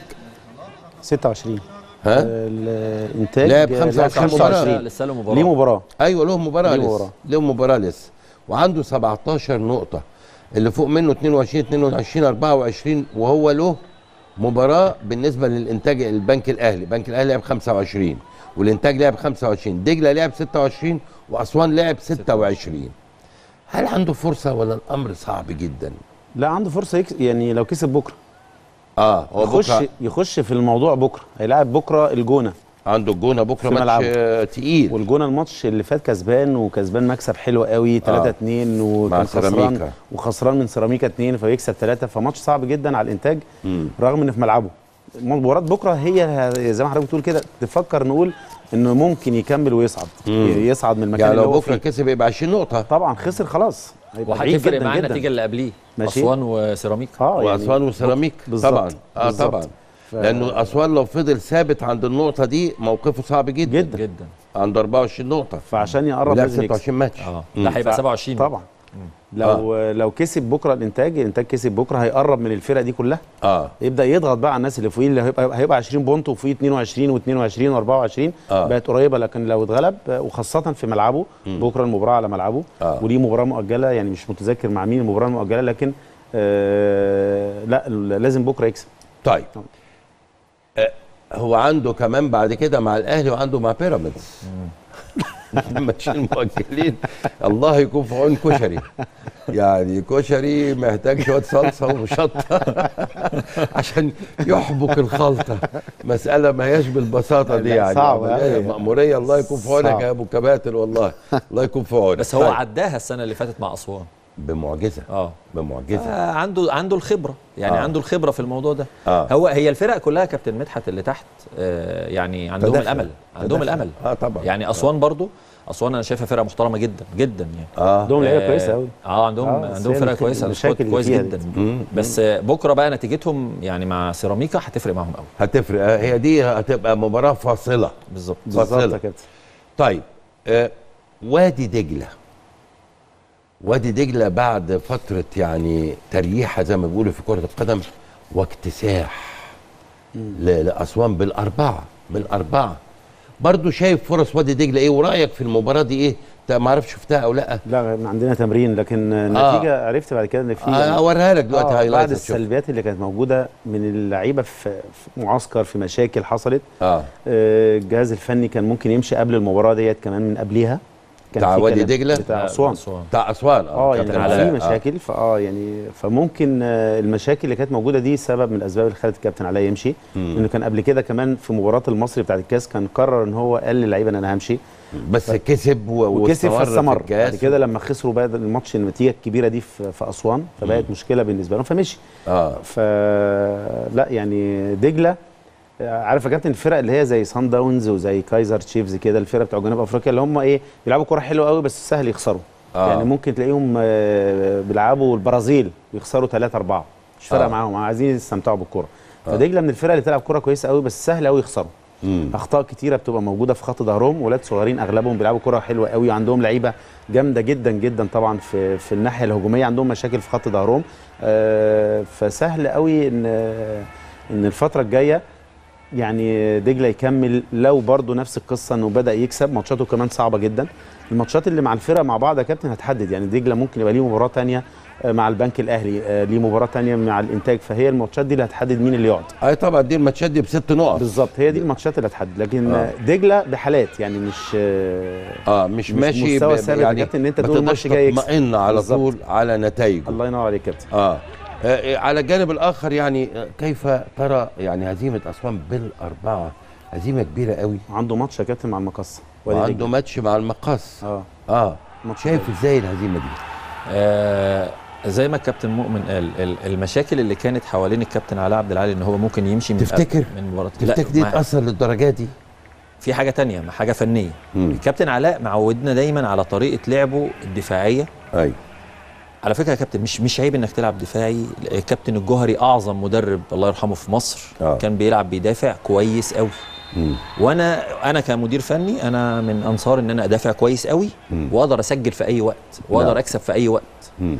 26 ها الانتاج لعب لعب 25 مباراة. لسه له مباراه ليه مباراه ايوه له مباراه ليه لسه مباراة. له مباراه لسه وعنده 17 نقطه اللي فوق منه 22 22 24 وهو له مباراه بالنسبه للانتاج البنك الاهلي البنك الاهلي لعب 25 والانتاج لعب 25 دجله لعب 26 واسوان لعب 26 هل عنده فرصه ولا الامر صعب جدا لا عنده فرصه يكس... يعني لو كسب بكره اه هو يخش بكره يخش في الموضوع بكره هيلاعب بكره الجونه عنده الجونه بكره في ماتش ملعبه. آه، تقيل والجونه الماتش اللي فات كسبان وكسبان مكسب حلو قوي 3 2 وكان خسران سيراميكا. وخسران من سيراميكا 2 فيكسب 3 فماتش صعب جدا على الانتاج مم. رغم ان في ملعبه مباراه بكره هي زي ما حضرتك بتقول كده تفكر نقول انه ممكن يكمل ويصعد مم. يصعد من المكان يعني اللي لو هو بكره فيه كسب يبقى 20 نقطه طبعا خسر خلاص هيبقى بعيد وهتفرق جدا معاه جدا. النتيجه اللي قبليه ماشي. اسوان وسيراميكا اه واسوان وسيراميك بالظبط. طبعا اه بالظبط. طبعا ف- لانه اسوان لو فضل ثابت عند النقطه دي موقفه صعب جدا جدا. جدا عند 24 نقطه فعشان يقرب ولعب لازم يكسب 26 ماتش اه مم. ده هيبقى ف- 27 طبعا لو آه. لو كسب بكره الانتاج الانتاج كسب بكره هيقرب من الفرق دي كلها اه يبدا يضغط بقى على الناس اللي فوقيه اللي هيبقى هيبقى 20 بونت وفوقيه 22 و22 و24 آه. بقت قريبه لكن لو اتغلب آه، وخاصه في ملعبه بكره المباراه على ملعبه آه. وليه مباراه مؤجله يعني مش متذكر مع مين المباراه المؤجله لكن آه لا لازم بكره يكسب طيب آه هو عنده كمان بعد كده مع الاهلي وعنده مع بيراميدز الماتشين المؤجلين الله يكون في عون كشري يعني كشري محتاج شويه صلصه وشطه عشان يحبك الخلطه مساله ما هياش بالبساطه دي لا، يعني صعبة عملية أوي. مأمورية الله يكون في عونك صعب. يا ابو كباتن والله الله يكون في عونك بس هو طيب. عداها السنه اللي فاتت مع اسوان بمعجزه اه بمعجزه آه، عنده عنده الخبره يعني آه. آه. عنده الخبره في الموضوع ده آه. هو هي الفرق كلها كابتن مدحت اللي تحت آه يعني عندهم تدخل. الامل عندهم تدخل. الامل اه طبعا يعني اسوان برضو اسوان انا شايفها فرقه محترمه جدا جدا يعني اه عندهم لعيبه كويسه قوي اه عندهم آه، آه بس عندهم هي فرقه المشاكل- كويسه المشاكل سكواد اللي كويس فيها جدا مم. بس آه، بكره بقى نتيجتهم يعني مع سيراميكا هتفرق معاهم قوي هتفرق آه، هي دي هتبقى مباراه فاصله بالظبط بالظبط فاصلة. يا كابتن طيب آه وادي دجله وادي دجله بعد فتره يعني تريحه زي ما بيقولوا في كره القدم واكتساح ل- لاسوان بالاربعه بالاربعه برضو شايف فرص وادي دجله ايه ورايك في المباراه دي ايه انت ما اعرفش شفتها او لا لا عندنا تمرين لكن النتيجه عرفت بعد كده ان في آه، اوريها لك دلوقتي آه هايلايت بعد هتشوف. السلبيات اللي كانت موجوده من اللعيبه في في معسكر في مشاكل حصلت اه آه، الجهاز الفني كان ممكن يمشي قبل المباراه ديت كمان من قبليها كان بتاع في وادي كلام- دجلة؟ بتاع لا، اسوان اسوان بتاع اسوان اه كابتن يعني علاء. كان في مشاكل فاه يعني فممكن آه، المشاكل اللي كانت موجوده دي سبب من الاسباب اللي خلت الكابتن علاء يمشي مم. انه كان قبل كده كمان في مباراه المصري بتاعت الكاس كان قرر ان هو قال للعيبه ان انا همشي بس كسب و- وكسب واستمر فاستمر بعد الكاس. كده لما خسروا بقى الماتش النتيجه الكبيره دي في, في اسوان فبقت مشكله بالنسبه لهم فمشي اه ف لا يعني دجله عارف يا كابتن الفرق اللي هي زي سان داونز وزي كايزر تشيفز كده الفرق بتوع جنوب افريقيا اللي هم ايه بيلعبوا كوره حلوه قوي بس سهل يخسروا آه. آه. يعني ممكن تلاقيهم آه، بيلعبوا البرازيل بيخسروا 3 4 مش فارقه آه. آه. معاهم عايزين يستمتعوا بالكوره فدجله من الفرق اللي تلعب كوره كويسه قوي بس سهل قوي يخسروا مم. اخطاء كتيره بتبقى موجوده في خط ظهرهم ولاد صغيرين اغلبهم بيلعبوا كره حلوه قوي وعندهم لعيبه جامده جدا جدا طبعا في في الناحيه الهجوميه عندهم مشاكل في خط ظهرهم آه، فسهل قوي ان ان الفتره الجايه يعني دجله يكمل لو برضه نفس القصه انه بدا يكسب ماتشاته كمان صعبه جدا الماتشات اللي مع الفرق مع بعض يا كابتن هتحدد يعني دجله ممكن يبقى ليه مباراه تانية آه، مع البنك الاهلي آه، ليه مباراه تانية مع الانتاج فهي الماتشات دي اللي هتحدد مين اللي يقعد اي طبعا دي الماتشات دي بست نقط بالظبط هي دي الماتشات اللي هتحدد لكن آه. آه. دجله بحالات يعني مش آه، اه مش, مش ماشي مستوى ب- ثابت يعني يا كابتن ان انت ما تقول تقدرش الماتش جاي يكسب. تطمئن على بالظبط. طول على نتائجه الله ينور عليك يا كابتن آه. آه على الجانب الاخر يعني آه، كيف ترى يعني هزيمه اسوان بالاربعه هزيمه كبيره قوي عنده ماتش يا كابتن مع المقصه وادي وعنده دجلة. ماتش مع المقص اه اه ماتش شايف حلو. ازاي الهزيمه دي آه زي ما الكابتن مؤمن قال ال- المشاكل اللي كانت حوالين الكابتن علاء عبد العالي ان هو ممكن يمشي من تفتكر؟ من مباراه تفتكر دي ما- تاثر للدرجه دي في حاجه تانية ما حاجه فنيه مم. الكابتن علاء معودنا دايما على طريقه لعبه الدفاعيه ايوه على فكره يا كابتن مش مش عيب انك تلعب دفاعي الكابتن الجوهري اعظم مدرب الله يرحمه في مصر آه. كان بيلعب بيدافع كويس قوي مم. وانا انا كمدير فني انا من انصار ان انا ادافع كويس قوي مم. واقدر اسجل في اي وقت واقدر نعم. اكسب في اي وقت مم.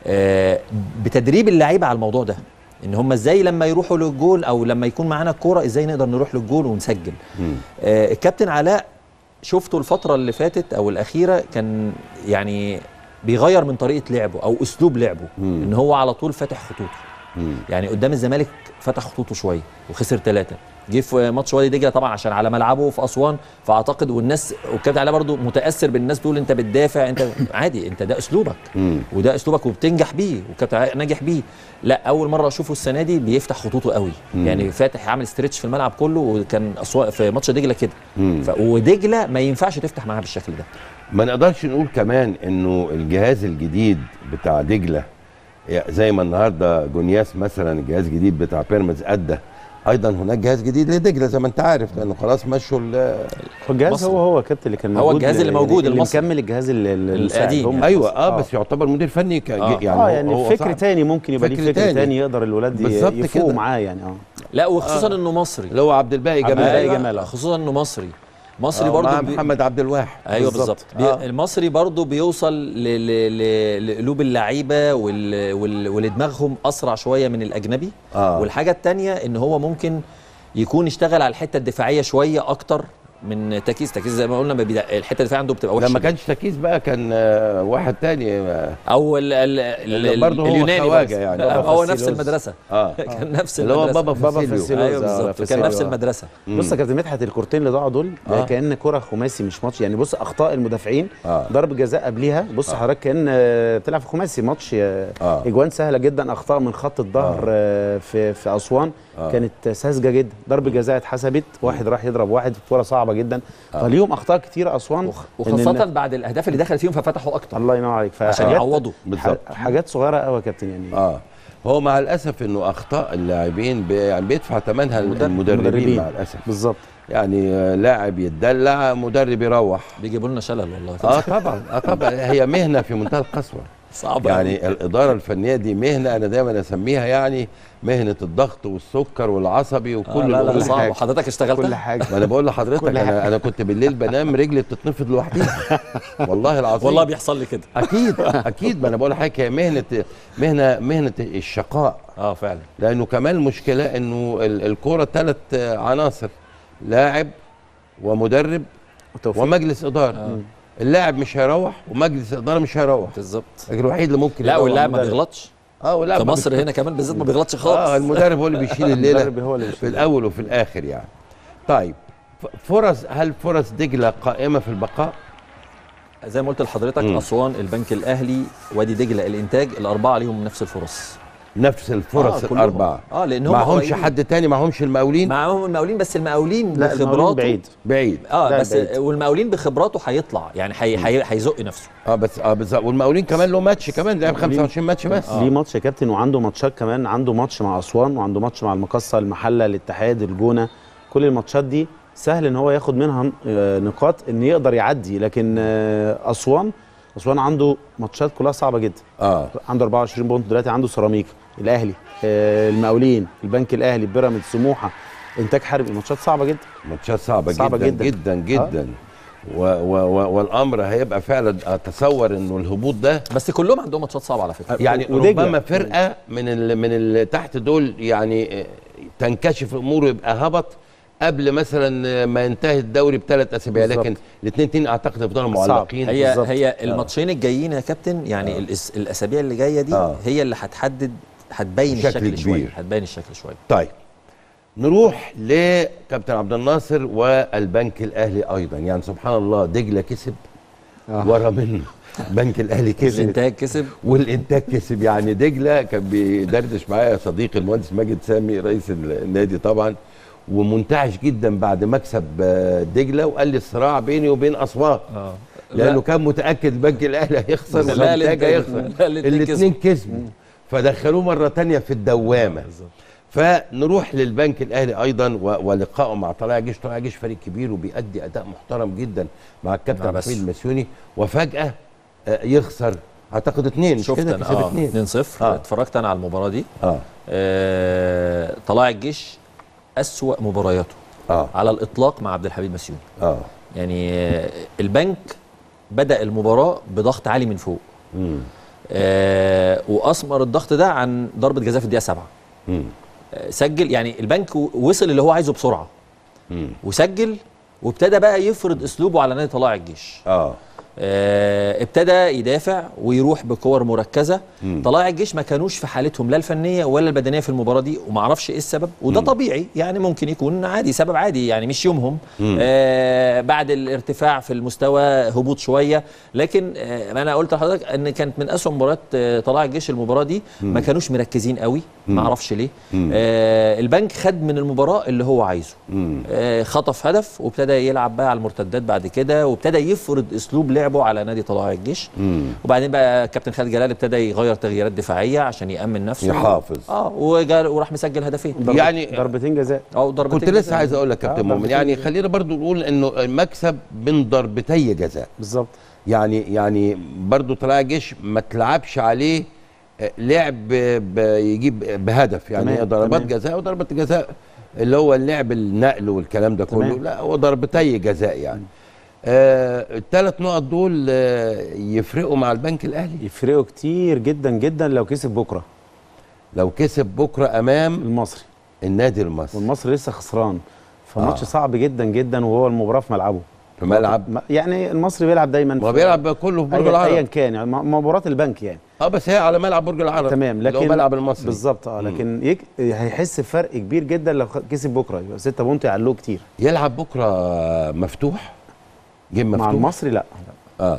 آه، بتدريب اللعيبه على الموضوع ده ان هم ازاي لما يروحوا للجول او لما يكون معانا الكوره ازاي نقدر نروح للجول ونسجل مم. آه، الكابتن علاء شفته الفتره اللي فاتت او الاخيره كان يعني بيغير من طريقه لعبه او اسلوب لعبه مم. ان هو على طول فاتح خطوطه مم. يعني قدام الزمالك فتح خطوطه شويه وخسر ثلاثه جه في ماتش وادي دجله طبعا عشان على ملعبه في اسوان فاعتقد والناس والكابتن علاء برضو متاثر بالناس تقول انت بتدافع انت عادي انت ده اسلوبك مم. وده اسلوبك وبتنجح بيه والكابتن علاء ناجح بيه لا اول مره اشوفه السنه دي بيفتح خطوطه قوي مم. يعني فاتح عامل ستريتش في الملعب كله وكان أسوا... في ماتش دجله كده مم. ف... ودجله ما ينفعش تفتح معاها بالشكل ده ما نقدرش نقول كمان انه الجهاز الجديد بتاع دجله زي ما النهارده جونياس مثلا الجهاز الجديد بتاع بيراميدز ادى ايضا هناك جهاز جديد لدجله زي ما انت عارف لانه خلاص مشوا ال- الجهاز مصر. هو هو كابتن اللي كان هو موجود الجهاز اللي موجود اللي المصري. مكمل الجهاز ال- ال- المساعد القديم هم يعني. ايوه اه بس يعتبر مدير فني ك... آه. يعني اه هو- يعني هو فكر صعب. تاني ممكن يبقى ليه فكر فكر تاني. تاني, يقدر الولاد ي- بالظبط يفوقوا كده. معاه يعني اه لا وخصوصا آه. انه مصري اللي هو عبد الباقي عبد جمال الباقي أيوة، جمال، آه. خصوصا انه مصري مصري آه، برضه مع بي... محمد عبد الواحد ايوه بالظبط. بالظبط بي... آه. المصري برضه بيوصل ل... ل... ل... لقلوب اللعيبه وال... وال... ولدماغهم اسرع شويه من الاجنبي آه. والحاجه الثانيه ان هو ممكن يكون اشتغل على الحته الدفاعيه شويه اكتر من تكيس تكيس زي ما قلنا ما بيدا... الحته الدفاعيه عنده بتبقى لا وحشه ما كانش تكيس بقى كان آه، واحد تاني آه، او ال... ال... ال... برضه هو اليوناني خواجة برضه. يعني. لا، بابا هو نفس فاسيلوس. المدرسه اه كان نفس اللي هو المدرسه بابا بابا فاسيليو فاسيليو. ايوه آه، بالظبط كان فاسيليو، نفس آه. المدرسه بص يا كابتن مدحت الكورتين اللي ضاعوا دول ده آه. كان كره خماسي مش ماتش يعني بص اخطاء المدافعين آه. ضرب جزاء قبليها بص حضرتك كان آه، بتلعب في خماسي ماتش آه، آه. اجوان سهله جدا اخطاء من خط الظهر آه، في في اسوان آه. كانت ساذجه جدا ضربه جزاء اتحسبت واحد راح يضرب واحد في كوره صعبه جدا فليهم اخطاء كتيره اسوان وخ- إن وخاصه الن- بعد الاهداف اللي دخلت فيهم ففتحوا اكتر الله ينور عليك عشان فحاجات- يعوضوا بالظبط ح- حاجات صغيره قوي يا كابتن يعني اه هو مع الاسف انه اخطاء اللاعبين بي- يعني بيدفع ثمنها المدربين المدربين. مع الاسف بالظبط يعني آه، لاعب يتدلع مدرب يروح بيجيبوا لنا شلل والله اه طبعا اه طبعا هي مهنه في منتهى القسوه صعب يعني الاداره الفنيه دي مهنه انا دايما اسميها يعني مهنه الضغط والسكر والعصبي وكل آه لا لا الأمور. صعب حاجة. وحضرتك اشتغلت كل حاجه ما انا بقول لحضرتك كل حاجة. انا انا كنت بالليل بنام رجلي بتتنفض لوحديها والله العظيم والله بيحصل لي كده اكيد اكيد ما انا بقول لحضرتك هي مهنه مهنه مهنه الشقاء اه فعلا لانه كمان المشكله انه ال- الكوره ثلاث عناصر لاعب ومدرب وتوفيق. ومجلس اداره اللاعب مش هيروح ومجلس الاداره مش هيروح بالظبط لكن الوحيد اللي ممكن لا يروح واللاعب ما المدرب. بيغلطش اه واللاعب في ما مصر بي- هنا كمان بالذات ما بيغلطش اه خالص المدرب هو اللي بيشيل الليله المدرب هو اللي في بيشيل. الاول وفي الاخر يعني طيب ف- فرص هل فرص دجله قائمه في البقاء زي ما قلت لحضرتك مم. اسوان البنك الاهلي وادي دجله الانتاج الاربعه ليهم نفس الفرص نفس الفرص آه، كلهم. الاربعه اه لان هم معهمش قريبين. حد تاني معهمش المقاولين معاهم المقاولين بس المقاولين لا المقاولين بخبراته بعيد بعيد اه لا، بس بعيد. والمقاولين بخبراته هيطلع يعني هي- هي- هيزق نفسه اه بس اه بالظبط والمقاولين كمان له ماتش كمان لعب 25 ماتش بس ليه ماتش يا كابتن وعنده ماتشات كمان عنده ماتش مع اسوان وعنده ماتش مع المقصه المحله الاتحاد الجونه كل الماتشات دي سهل ان هو ياخد منها آه، نقاط ان يقدر يعدي لكن آه، اسوان اسوان عنده ماتشات كلها صعبه جدا اه عنده 24 بونت دلوقتي عنده سيراميكا الاهلي آه، المقاولين البنك الاهلي بيراميدز سموحه انتاج حربي ماتشات صعبه جدا ماتشات صعبه, صعبة جدا جدا. جدا جدا و و و والامر هيبقى فعلا اتصور انه الهبوط ده بس كلهم عندهم ماتشات صعبه على فكره يعني ودجلة. ربما فرقه من ال من اللي تحت دول يعني آه، تنكشف اموره يبقى هبط قبل مثلا ما ينتهي الدوري بثلاث اسابيع بالظبط. لكن الاثنين تاني اعتقد يفضلوا صعب. معلقين هي بالظبط. هي الماتشين الجايين يا كابتن يعني الأس- الاسابيع اللي جايه دي آه. هي اللي هتحدد هتبين بشكل الشكل شويه كبير. هتبين الشكل شويه طيب نروح لكابتن عبد الناصر والبنك الاهلي ايضا يعني سبحان الله دجله كسب ورا منه البنك الاهلي كسب الانتاج كسب والانتاج كسب يعني دجله كان بيدردش معايا صديقي المهندس ماجد سامي رئيس النادي طبعا ومنتعش جدا بعد مكسب آه، دجله وقال لي الصراع بيني وبين اسوان اه لانه كان متاكد البنك الاهلي هيخسر لا، والانتاج الإنتاج- هيخسر لا، الإنتاج الاثنين كسبوا فدخلوه مره تانية في الدوامه فنروح للبنك الاهلي ايضا و- ولقائه مع طلائع جيش طلائع جيش فريق كبير وبيأدي اداء محترم جدا مع الكابتن نعم، بس. حسين المسيوني وفجاه آه، يخسر اعتقد اثنين مش شفت كده انا كسب اه اثنين 2 0 آه. اتفرجت انا على المباراه دي اه آه طلائع الجيش اسوا مبارياته اه على الاطلاق مع عبد الحميد مسيوني اه يعني آه، البنك بدا المباراه بضغط عالي من فوق مم. آه واثمر الضغط ده عن ضربه جزاء في الدقيقه 7 مم. آه سجل يعني البنك و- وصل اللي هو عايزه بسرعه مم. وسجل وابتدى بقى يفرض اسلوبه على نادي طلائع الجيش اه آه، ابتدى يدافع ويروح بكور مركزه مم. طلائع الجيش ما كانوش في حالتهم لا الفنيه ولا البدنيه في المباراه دي وما اعرفش ايه السبب وده طبيعي يعني ممكن يكون عادي سبب عادي يعني مش يومهم مم. آه بعد الارتفاع في المستوى هبوط شويه لكن آه انا قلت لحضرتك ان كانت من اسوء مباريات آه طلائع الجيش المباراه دي ما كانوش مركزين قوي ما اعرفش ليه مم. آه البنك خد من المباراه اللي هو عايزه مم. آه، خطف هدف وابتدى يلعب بقى على المرتدات بعد كده وابتدى يفرض اسلوب لعبه على نادي طلائع الجيش مم. وبعدين بقى كابتن خالد جلال ابتدى يغير تغييرات دفاعيه عشان يامن نفسه يحافظ. اه وجا- وراح مسجل هدفين ضربة يعني- ضربتين جزاء او ضربتين كنت لسه جزاء. عايز اقول لك كابتن آه، مؤمن ضربتين يعني جزاء. خلينا برضو نقول انه المكسب من ضربتي جزاء بالظبط يعني يعني برضو طلائع الجيش ما تلعبش عليه آه، لعب ب- يجيب بهدف يعني تمام، هي ضربات تمام. جزاء وضربة جزاء اللي هو اللعب النقل والكلام ده كله تمام. لا هو ضربتي جزاء يعني آه الثلاث نقط دول آه يفرقوا مع البنك الاهلي يفرقوا كتير جدا جدا لو كسب بكره لو كسب بكره امام المصري النادي المصري والمصري لسه خسران فماتش آه. صعب جدا جدا وهو المباراه في ملعبه في ملعب ما- يعني المصري بيلعب دايما ما في- بيلعب كله في برج أيا- ايا العرب كان يعني م- مباراه البنك يعني اه بس هي على ملعب برج العرب تمام اللي هو لكن ملعب المصري بالظبط اه لكن يك... هيحس بفرق كبير جدا لو خ- كسب بكره يبقى 6 بونت يعلوه كتير يلعب بكره مفتوح جيم مفتوح مع المصري لا اه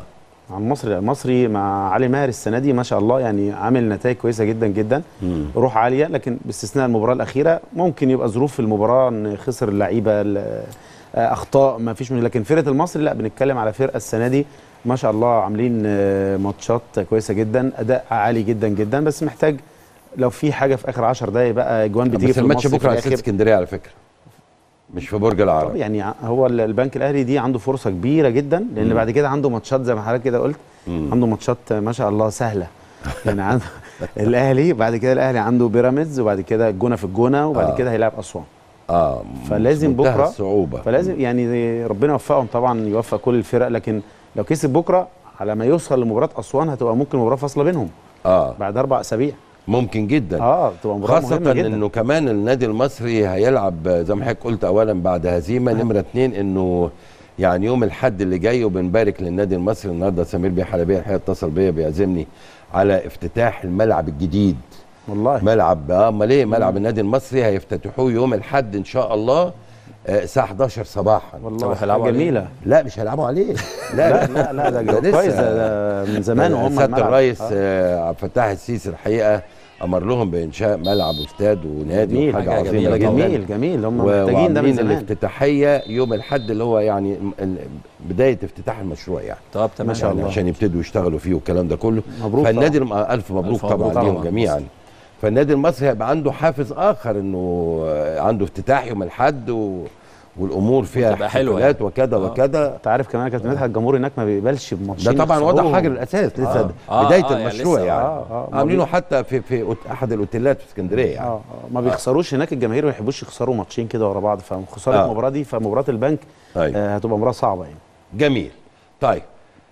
عن المصري المصري مع علي ماهر السنه دي ما شاء الله يعني عامل نتائج كويسه جدا جدا روح عاليه لكن باستثناء المباراه الاخيره ممكن يبقى ظروف المباراه ان خسر اللعيبه ال- آه، اخطاء ما فيش من لكن فرقه المصري لا بنتكلم على فرقه السنه دي ما شاء الله عاملين آه، ماتشات كويسه جدا اداء عالي جدا جدا بس محتاج لو في حاجه في اخر 10 دقائق بقى اجوان بتيجي بس في الماتش المصري في بكره على استاد الاخر اسكندريه على فكره مش في برج طب العرب يعني ع- هو ال- البنك الاهلي دي عنده فرصه كبيره جدا لان مم. بعد كده عنده ماتشات زي ما حضرتك كده قلت مم. عنده ماتشات ما شاء الله سهله يعني عنده الاهلي بعد كده الاهلي عنده بيراميدز وبعد كده الجونه في الجونه وبعد آه. كده هيلاعب اسوان اه فلازم منتهى بكرة- الصعوبه فلازم يعني ربنا يوفقهم طبعا يوفق كل الفرق لكن لو كسب بكره على ما يوصل لمباراه اسوان هتبقى ممكن مباراه فاصله بينهم اه بعد اربع اسابيع ممكن جدا اه تبقى مباراه خاصة مهمه جدا انه كمان النادي المصري هيلعب زي ما حضرتك قلت اولا بعد هزيمة نمرة اتنين انه يعني يوم الحد اللي جاي وبنبارك للنادي المصري النهارده سمير بيه حلبيه الحقيقه اتصل بيا بيعزمني على افتتاح الملعب الجديد والله ملعب اه امال ايه ملعب النادي المصري هيفتتحوه يوم الحد ان شاء الله آه، الساعه 11 صباحا والله طب هيلعبوا حاجة عليه؟ جميله لا مش هيلعبوا عليه لا لا لا ده ده لسه. كويس ده ده من زمان وهم سياده الملعب. الرئيس آه. آه، عبد الفتاح السيسي الحقيقه امر لهم بانشاء ملعب واستاد ونادي جميل وحاجه حاجة عظيمه جميلة جدا جميل جميل هم و- محتاجين ده من وعاملين زمان الافتتاحيه يوم الاحد اللي هو يعني م- ال- بدايه افتتاح المشروع يعني طب تمام ما شاء يعني الله. عشان يبتدوا يشتغلوا فيه والكلام ده كله مبروك فالنادي الم... الف مبروك ألف طبعا مبروك ليهم طبعاً. جميعا فالنادي المصري هيبقى عنده حافز اخر انه آه، عنده افتتاح يوم الاحد و... والامور فيها وتبقى حلوة احتفالات وكذا آه. وكذا انت عارف كمان يا كابتن مدحت الجمهور هناك ما بيقبلش ده بماتشين طبعا وضع يخسروهم. حجر الاساس لسه آه. آه، بدايه آه، يعني المشروع لسه. يعني, آه، آه. عاملينه حتى في في أوت- احد الاوتيلات في اسكندريه يعني اه آه. ما بيخسروش هناك الجماهير ما يحبوش يخسروا ماتشين كده ورا بعض فخساره آه. المباراه دي فمباراه البنك أيوة. آه هتبقى مباراه صعبه يعني جميل طيب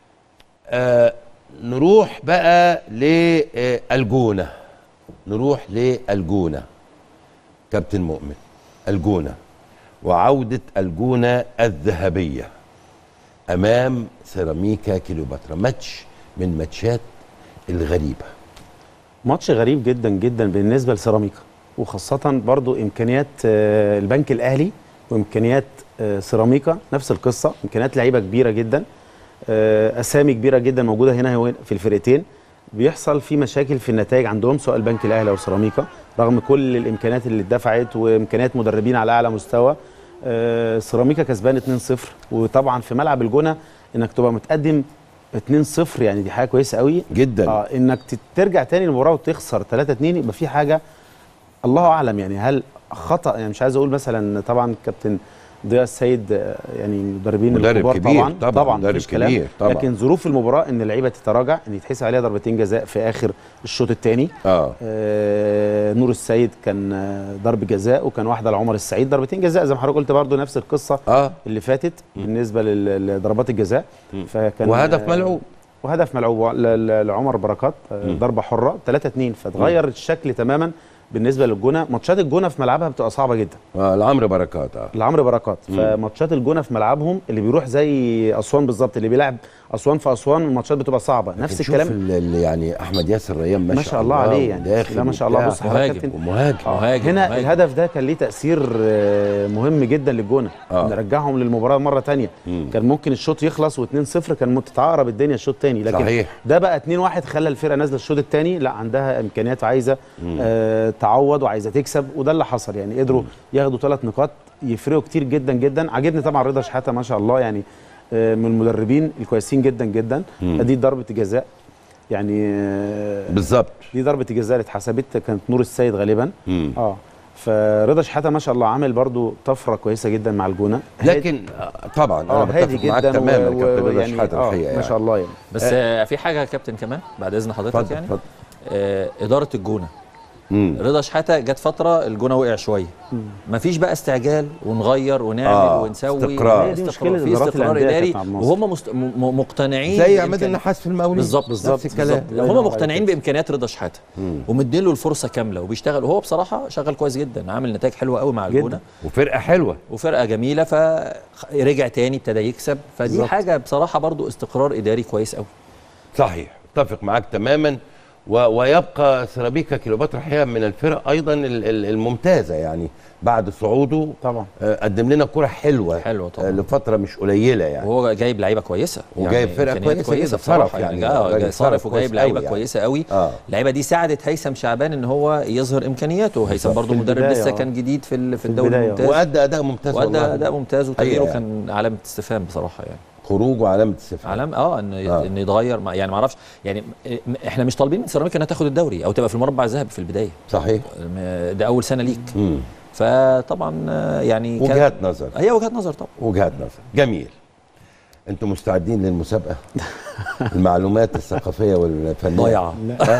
آه نروح بقى للجونه نروح للجونه كابتن مؤمن الجونه وعوده الجونه الذهبيه امام سيراميكا كيلوباترا ماتش من ماتشات الغريبه ماتش غريب جدا جدا بالنسبه لسيراميكا وخاصه برضو امكانيات آه، البنك الاهلي وامكانيات آه، سيراميكا نفس القصه امكانيات لعيبه كبيره جدا آه، اسامي كبيره جدا موجوده هنا وهنا في الفرقتين بيحصل في مشاكل في النتائج عندهم سواء البنك الاهلي او سيراميكا رغم كل الامكانيات اللي اتدفعت وامكانيات مدربين على اعلى مستوى آه، سيراميكا كسبان 2-0 وطبعا في ملعب الجونه انك تبقى متقدم 2-0 يعني دي حاجه كويسه قوي جدا اه انك ت- ترجع تاني المباراه وتخسر 3 2 يبقى في حاجه الله اعلم يعني هل خطا يعني مش عايز اقول مثلا طبعا كابتن ضياء السيد آه، يعني مدربين مدرب الكبار كبير طبعا طبعاً، طبعا مدرب مفيش كلام كبير طبعاً. لكن ظروف المباراه ان اللعيبه تتراجع ان يتحسب عليها ضربتين جزاء في اخر الشوط الثاني اه آه نور السيد كان آه، ضرب جزاء وكان واحده لعمر السعيد ضربتين جزاء زي ما حضرتك قلت برضو نفس القصه اه اللي فاتت بالنسبه لل- لضربات الجزاء فكان وهدف آه، ملعوب وهدف ملعوب ل- ل- لعمر بركات آه، مم. ضربه حره 3 2 فتغير الشكل تماما بالنسبه للجونه ماتشات الجونه في ملعبها بتبقى صعبه جدا آه لعمرو بركات اه لعمرو بركات مم. فماتشات الجونه في ملعبهم اللي بيروح زي اسوان بالظبط اللي بيلعب اسوان في اسوان الماتشات بتبقى صعبه نفس نشوف الكلام ال- ال- يعني احمد ياسر ريان ما, ما شاء الله عليه يعني وداخل لا ما شاء الله وبتاع. بص حضرتك مهاجم. كابتن ومهاجم آه، مهاجم، هنا مهاجم. الهدف ده كان ليه تاثير آه، مهم جدا للجونه آه. نرجعهم للمباراه مره تانية مم. كان ممكن الشوط يخلص و2-0 كان ممكن تتعقرب الدنيا الشوط الثاني لكن صحيح. ده بقى 2-1 خلى الفرقه نازله الشوط الثاني لا عندها امكانيات وعايزه آه تعوض وعايزه تكسب وده اللي حصل يعني قدروا ياخدوا ثلاث نقاط يفرقوا كتير جدا جدا عاجبني طبعا رضا شحاته ما شاء الله يعني آه من المدربين الكويسين جدا جدا مم. دي ضربه جزاء يعني آه بالظبط دي ضربه الجزاء اللي اتحسبت كانت نور السيد غالبا مم. اه فرضا شحاته ما شاء الله عامل برضو طفره كويسه جدا مع الجونه لكن آه، طبعا انا اه هادي بتفق معاك جدا تماما و- كابتن و- رضا يعني شحاته آه الحقيقه ما شاء يعني. الله يعني بس آه في حاجه يا كابتن كمان بعد اذن حضرتك اتفضل يعني اتفضل آه اداره الجونه مم. رضا شحاته جت فتره الجونه وقع شويه مفيش بقى استعجال ونغير ونعمل آه، ونسوي استقرار. هي هي دي استقرار مشكلة في إدارات استقرار الأندية يا اداري كابتن عبد الناصر. وهم مست... م- م- مقتنعين زي عماد بإمكان- النحاس في المقاولين بالظبط نفس بالظبط الكلام بالظبط. هم مقتنعين بامكانيات رضا شحاته مم. ومدين له الفرصه كامله وبيشتغل وهو بصراحه شغال كويس جدا عامل نتائج حلوه قوي مع جداً. الجونه وفرقه حلوه وفرقه جميله فرجع تاني ابتدى يكسب فدي بالظبط. حاجه بصراحه برضو استقرار اداري كويس قوي صحيح اتفق معاك تماما و- ويبقى سيراميكا كليوباترا الحقيقه من الفرق ايضا ال- ال- الممتازه يعني بعد صعوده طبعا آه، قدم لنا كره حلوه حلوة طبعا. آه، لفتره مش قليله يعني وهو جايب لعيبه كويسه وجايب فرقة إمكانيات كويسة كويسه جدا. بصراحه صرف يعني, يعني، يعني الراجل جاي صارف صرف وجايب كويس لعيبه قوي يعني. كويسه قوي آه. اللعيبه دي ساعدت هيثم شعبان ان هو يظهر امكانياته هيثم برضه في مدرب البداية، لسه آه. كان جديد في ال- في الدوري البداية، آه. الممتاز وادى اداء ممتاز وادى والله. اداء ممتاز وتغييره حقيقة كان علامه استفهام بصراحه يعني خروجه علامه استفهام علام اه ان آه. ان يتغير مع- يعني ما اعرفش يعني م- احنا مش طالبين من سيراميكا انها تاخد الدوري او تبقى في المربع الذهبي في البدايه صحيح م- ده اول سنه ليك مم. فطبعا آه، يعني كان- وجهات نظر هي وجهات نظر طبعا وجهات نظر جميل انتم مستعدين للمسابقه المعلومات الثقافيه والفنيه ضايعه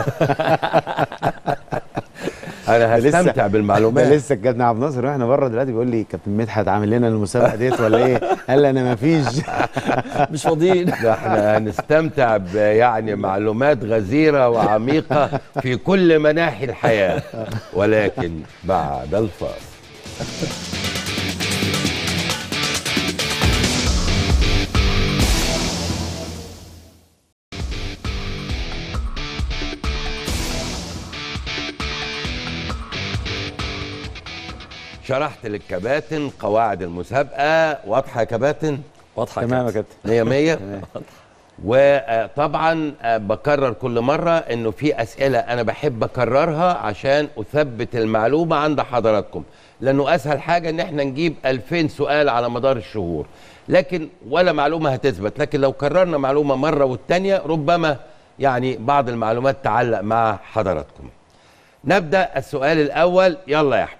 انا لسه- هستمتع ده بالمعلومات لسه الكابتن عبد الناصر واحنا بره دلوقتي بيقول لي كابتن مدحت عامل لنا المسابقه ديت ولا ايه؟ قال لي انا ما فيش مش فاضيين ده احنا هنستمتع ب- يعني معلومات غزيره وعميقه في كل مناحي الحياه ولكن بعد الفاصل شرحت للكباتن قواعد المسابقه واضحه يا كباتن واضحه تمام يا كده. كابتن مية مية وطبعا بكرر كل مرة انه في اسئلة انا بحب اكررها عشان اثبت المعلومة عند حضراتكم لانه اسهل حاجة ان احنا نجيب 2000 سؤال على مدار الشهور لكن ولا معلومة هتثبت لكن لو كررنا معلومة مرة والتانية ربما يعني بعض المعلومات تعلق مع حضراتكم نبدأ السؤال الاول يلا يا احمد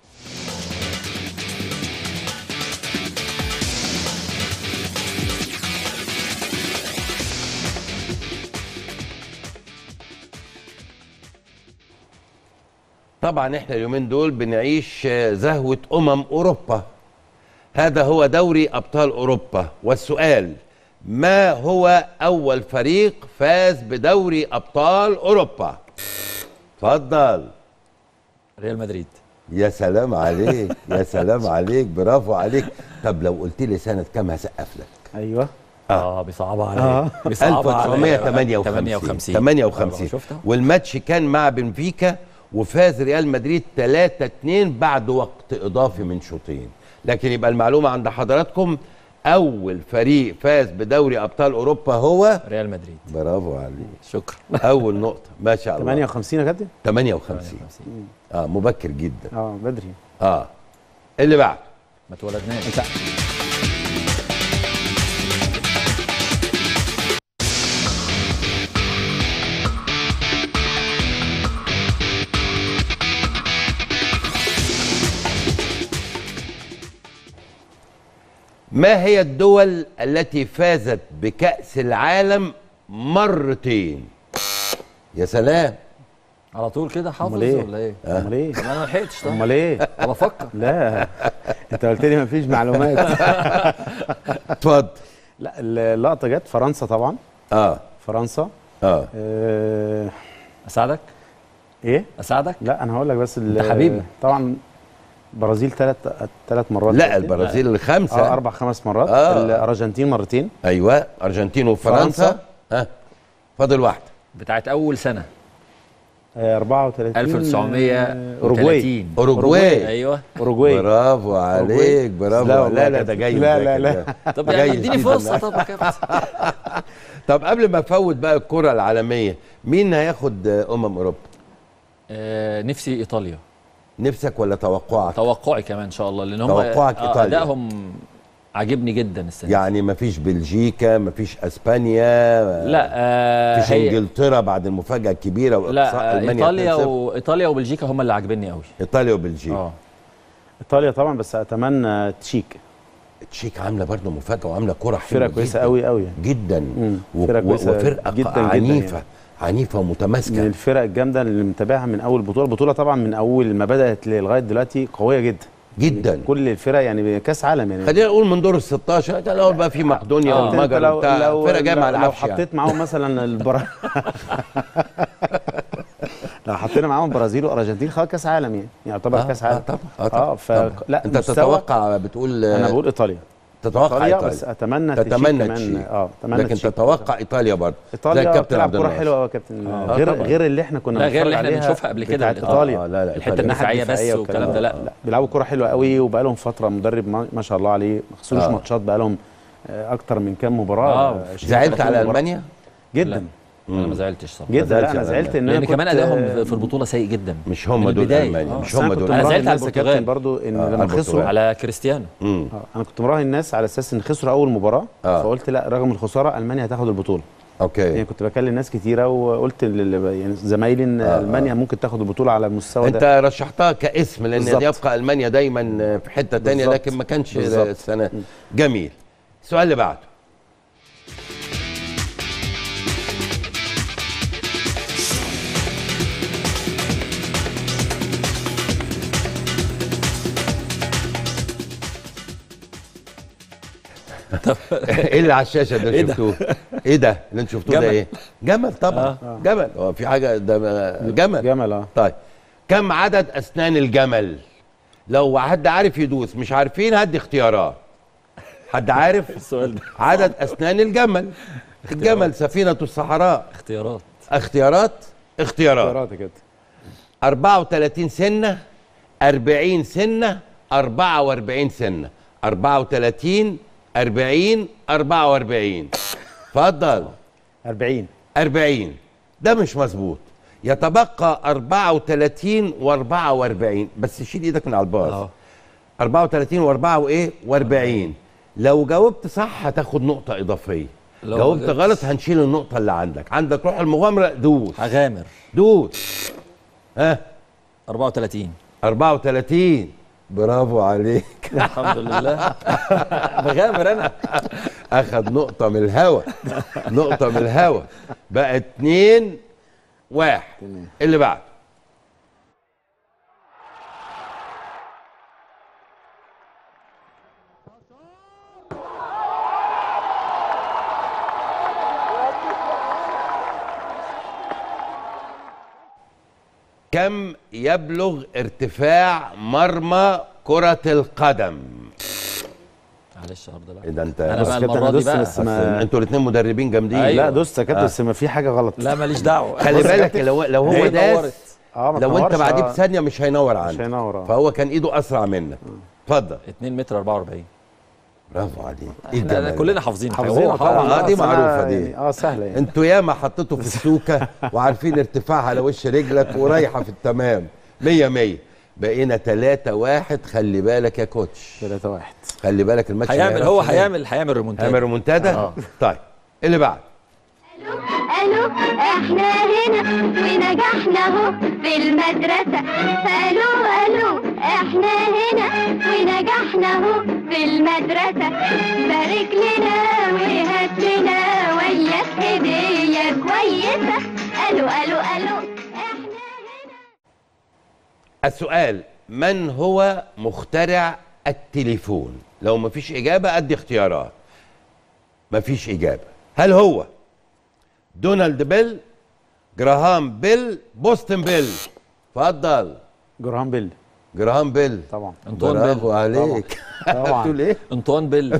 طبعا احنا اليومين دول بنعيش آه، زهوة أمم أوروبا هذا هو دوري أبطال أوروبا والسؤال ما هو أول فريق فاز بدوري أبطال أوروبا اتفضل ريال مدريد يا سلام عليك يا سلام عليك برافو عليك طب لو قلت لي سنة كام هسقف لك ايوه اه بيصعبها عليا 1958 58 58 شفتها والماتش كان مع بنفيكا وفاز ريال مدريد 3 2 بعد وقت اضافي من شوطين لكن يبقى المعلومه عند حضراتكم اول فريق فاز بدوري ابطال اوروبا هو ريال مدريد برافو عليك شكرا اول نقطه ما شاء الله 58 يا كابتن 58 اه مبكر جدا اه بدري اه اللي بعد ما اتولدناش ما هي الدول التي فازت بكأس العالم مرتين يا سلام على طول كده حافظ أمال إيه؟ ولا ايه؟ امال ايه؟ طب انا ما لحقتش طب امال ايه؟ انا بفكر لا انت قلت لي ما فيش معلومات اتفضل لا اللقطه جت فرنسا طبعا اه فرنسا اه آه اساعدك؟ ايه؟ اساعدك؟ لا انا هقول لك بس ال- أنت حبيبي. طبعا برازيل ثلاث ثلاث مرات لا كابتن. البرازيل اه الخمسه اربع خمس مرات آه. الارجنتين مرتين ايوه ارجنتين وفرنسا فرنسا. ها فاضل واحده بتاعت اول سنه آه 34 آه، اوروجواي 1930 اوروجواي ايوه اوروجواي برافو عليك برافو لا لا والله لا يا ده كابتن. جاي لا، لا، مذاكر لا. ده. طب جاي يعني اديني جديد. فرصه طب يا كابتن طب قبل ما افوت بقى الكره العالميه مين هياخد آه، امم اوروبا آه نفسي ايطاليا نفسك ولا توقعك توقعي كمان ان شاء الله لان هم توقعك آه، إيطاليا. ادائهم عاجبني جدا السنه دي. يعني مفيش بلجيكا مفيش اسبانيا لا آه مفيش هي انجلترا بعد المفاجاه الكبيره واقصاء لا آه، المانيا ايطاليا 2-0. و... ايطاليا وبلجيكا هم اللي عاجبني قوي ايطاليا وبلجيكا اه ايطاليا طبعا بس اتمنى تشيك تشيك عامله برضه مفاجاه وعامله كره حلوه فرقه كويسه جداً. قوي قوي يعني جدا مم. و- فرقة و- كويسة وفرقه جداً جداً عنيفه يعني. عنيفه من ومتماسكه الفرق الجامده اللي متابعها من اول بطوله البطوله طبعا من اول ما بدات لغايه دلوقتي قويه جدا جدا كل الفرق يعني كاس عالم يعني خلينا نقول من دور ال 16 ده الاول بقى في مقدونيا آه. أنت والمجر لو وبتاع لو فرقه جايه مع لو العفش يعني. حطيت معاهم مثلا البرا لو حطينا معاهم برازيل وارجنتين خلاص كاس عالم يعني يعتبر آه، كاس آه، عالم طبعا آه، طبعا اه ف طبعاً. لا انت مستوى- تتوقع بتقول انا آه، بقول ايطاليا تتوقع ايطاليا ايطاليا بس اتمنى تتمنى تشيك تشيك. كمان اه اتمنى لكن تشيك. تتوقع ايطاليا برضه زي ايطاليا الكابتن بتلعب عبد كوره الناصر. حلوه قوي يا كابتن آه، غير طبعاً. غير اللي احنا كنا لا، غير اللي بنتفرج احنا عليها بنشوفها قبل كده بتاعت اللي- ايطاليا آه، لا لا الحتة إيطاليا. الدفاعية بس الدفاعية والكلام ده لا لا بيلعبوا كوره حلوه قوي وبقى لهم فتره مدرب ما, ما شاء الله عليه ما خسروش آه. ماتشات بقى لهم آه، اكتر من كام مباراه آه. آه، 20 زعلت 30 على مباراة. المانيا جدا انا ما زعلتش صراحه جدا زعلتش لا انا على زعلت ان انا لان كمان كنت- ادائهم في البطوله سيء جدا مش هم من دول البداية. المانيا آه. مش بس أنا هم كنت دول أنا مراهن زعلت على الناس يا كابتن البرتغال. برضو ان آه، على لما البرتغال. خسروا على كريستيانو مم. آه، انا كنت مراهن الناس على اساس ان خسروا اول مباراه آه. فقلت لا رغم الخساره المانيا هتاخد البطوله يعني اوكي كنت بكلم ناس كتيره وقلت لل- يعني زمايلي ان آه، المانيا ممكن تاخد البطوله على المستوى ده انت رشحتها كاسم لان بالظبط. يبقى المانيا دايما في حته تانية بالظبط. لكن ما كانش بالظبط. السنه جميل السؤال اللي بعده ايه اللي على الشاشه ده إيه ده؟ شفتوه؟ ايه ده اللي انتوا شفتوه ده جمل. ايه؟ جمل طبعا جمل هو في حاجه ده جمل جمل اه طيب كم عدد اسنان الجمل؟ لو حد عارف يدوس مش عارفين هدي اختيارات حد عارف السؤال ده عدد اسنان الجمل الجمل سفينه الصحراء اختيارات اختيارات اختيارات اختيارات يا كابتن 34 سنه 40 سنه 44 سنه 34 40 44 اتفضل 40 40 ده مش مظبوط يتبقى 34 و44 بس شيل ايدك من على الباص اه 34 و4 وايه و40 لو جاوبت صح هتاخد نقطة إضافية لو جاوبت جاوبت- غلط هنشيل النقطة اللي عندك عندك روح المغامرة دوس هغامر دوس ها 34 34 برافو عليك الحمد لله بغامر انا اخد نقطة من الهوا نقطة من الهوا بقى اتنين واحد اللي بعد كم يبلغ ارتفاع مرمى كرة القدم؟ معلش النهارده لا اذا انت أنا بس بقى كابتن المرة انا دي دوست بقى. بس ما انتوا الاثنين مدربين جامدين أيوة. لا دوست يا كابتن بس ما في حاجه غلط لا ماليش دعوه خلي بص يا بالك كابتن، لو لو هو هي داس نورت. اه ما لو انت تنورش، بعديه آه. بثانيه مش هينور عنك هينور، آه. فهو كان ايده اسرع منك اتفضل 2 متر 44 برافو عليك ايه احنا الجمال ده؟ كلنا حافظين حافظين هو طبعا حافظ. آه، دي أصل أنا معروفة دي. يعني اه سهله يعني انتوا ياما حطيتوا في السوكه وعارفين ارتفاعها على وش رجلك ورايحه في التمام 100 100 بقينا 3 1 خلي بالك يا كوتش 3 1 خلي بالك الماتش هيعمل هيعرف هو ينام. هيعمل هيعمل ريمونتادا هيعمل ريمونتادا طيب اللي بعد الو احنا هنا ونجحنا اهو في المدرسة الو الو احنا هنا ونجحنا اهو في المدرسة بارك لنا وهات لنا وياك هدية كويسة الو الو الو احنا هنا السؤال من هو مخترع التليفون لو مفيش اجابه ادي اختيارات مفيش اجابه هل هو دونالد بيل جراهام بيل بوستن بيل اتفضل جرهام بيل جراهام بيل طبعا انطوان برافو بيل عليك طبعا. تقول ايه انطوان بيل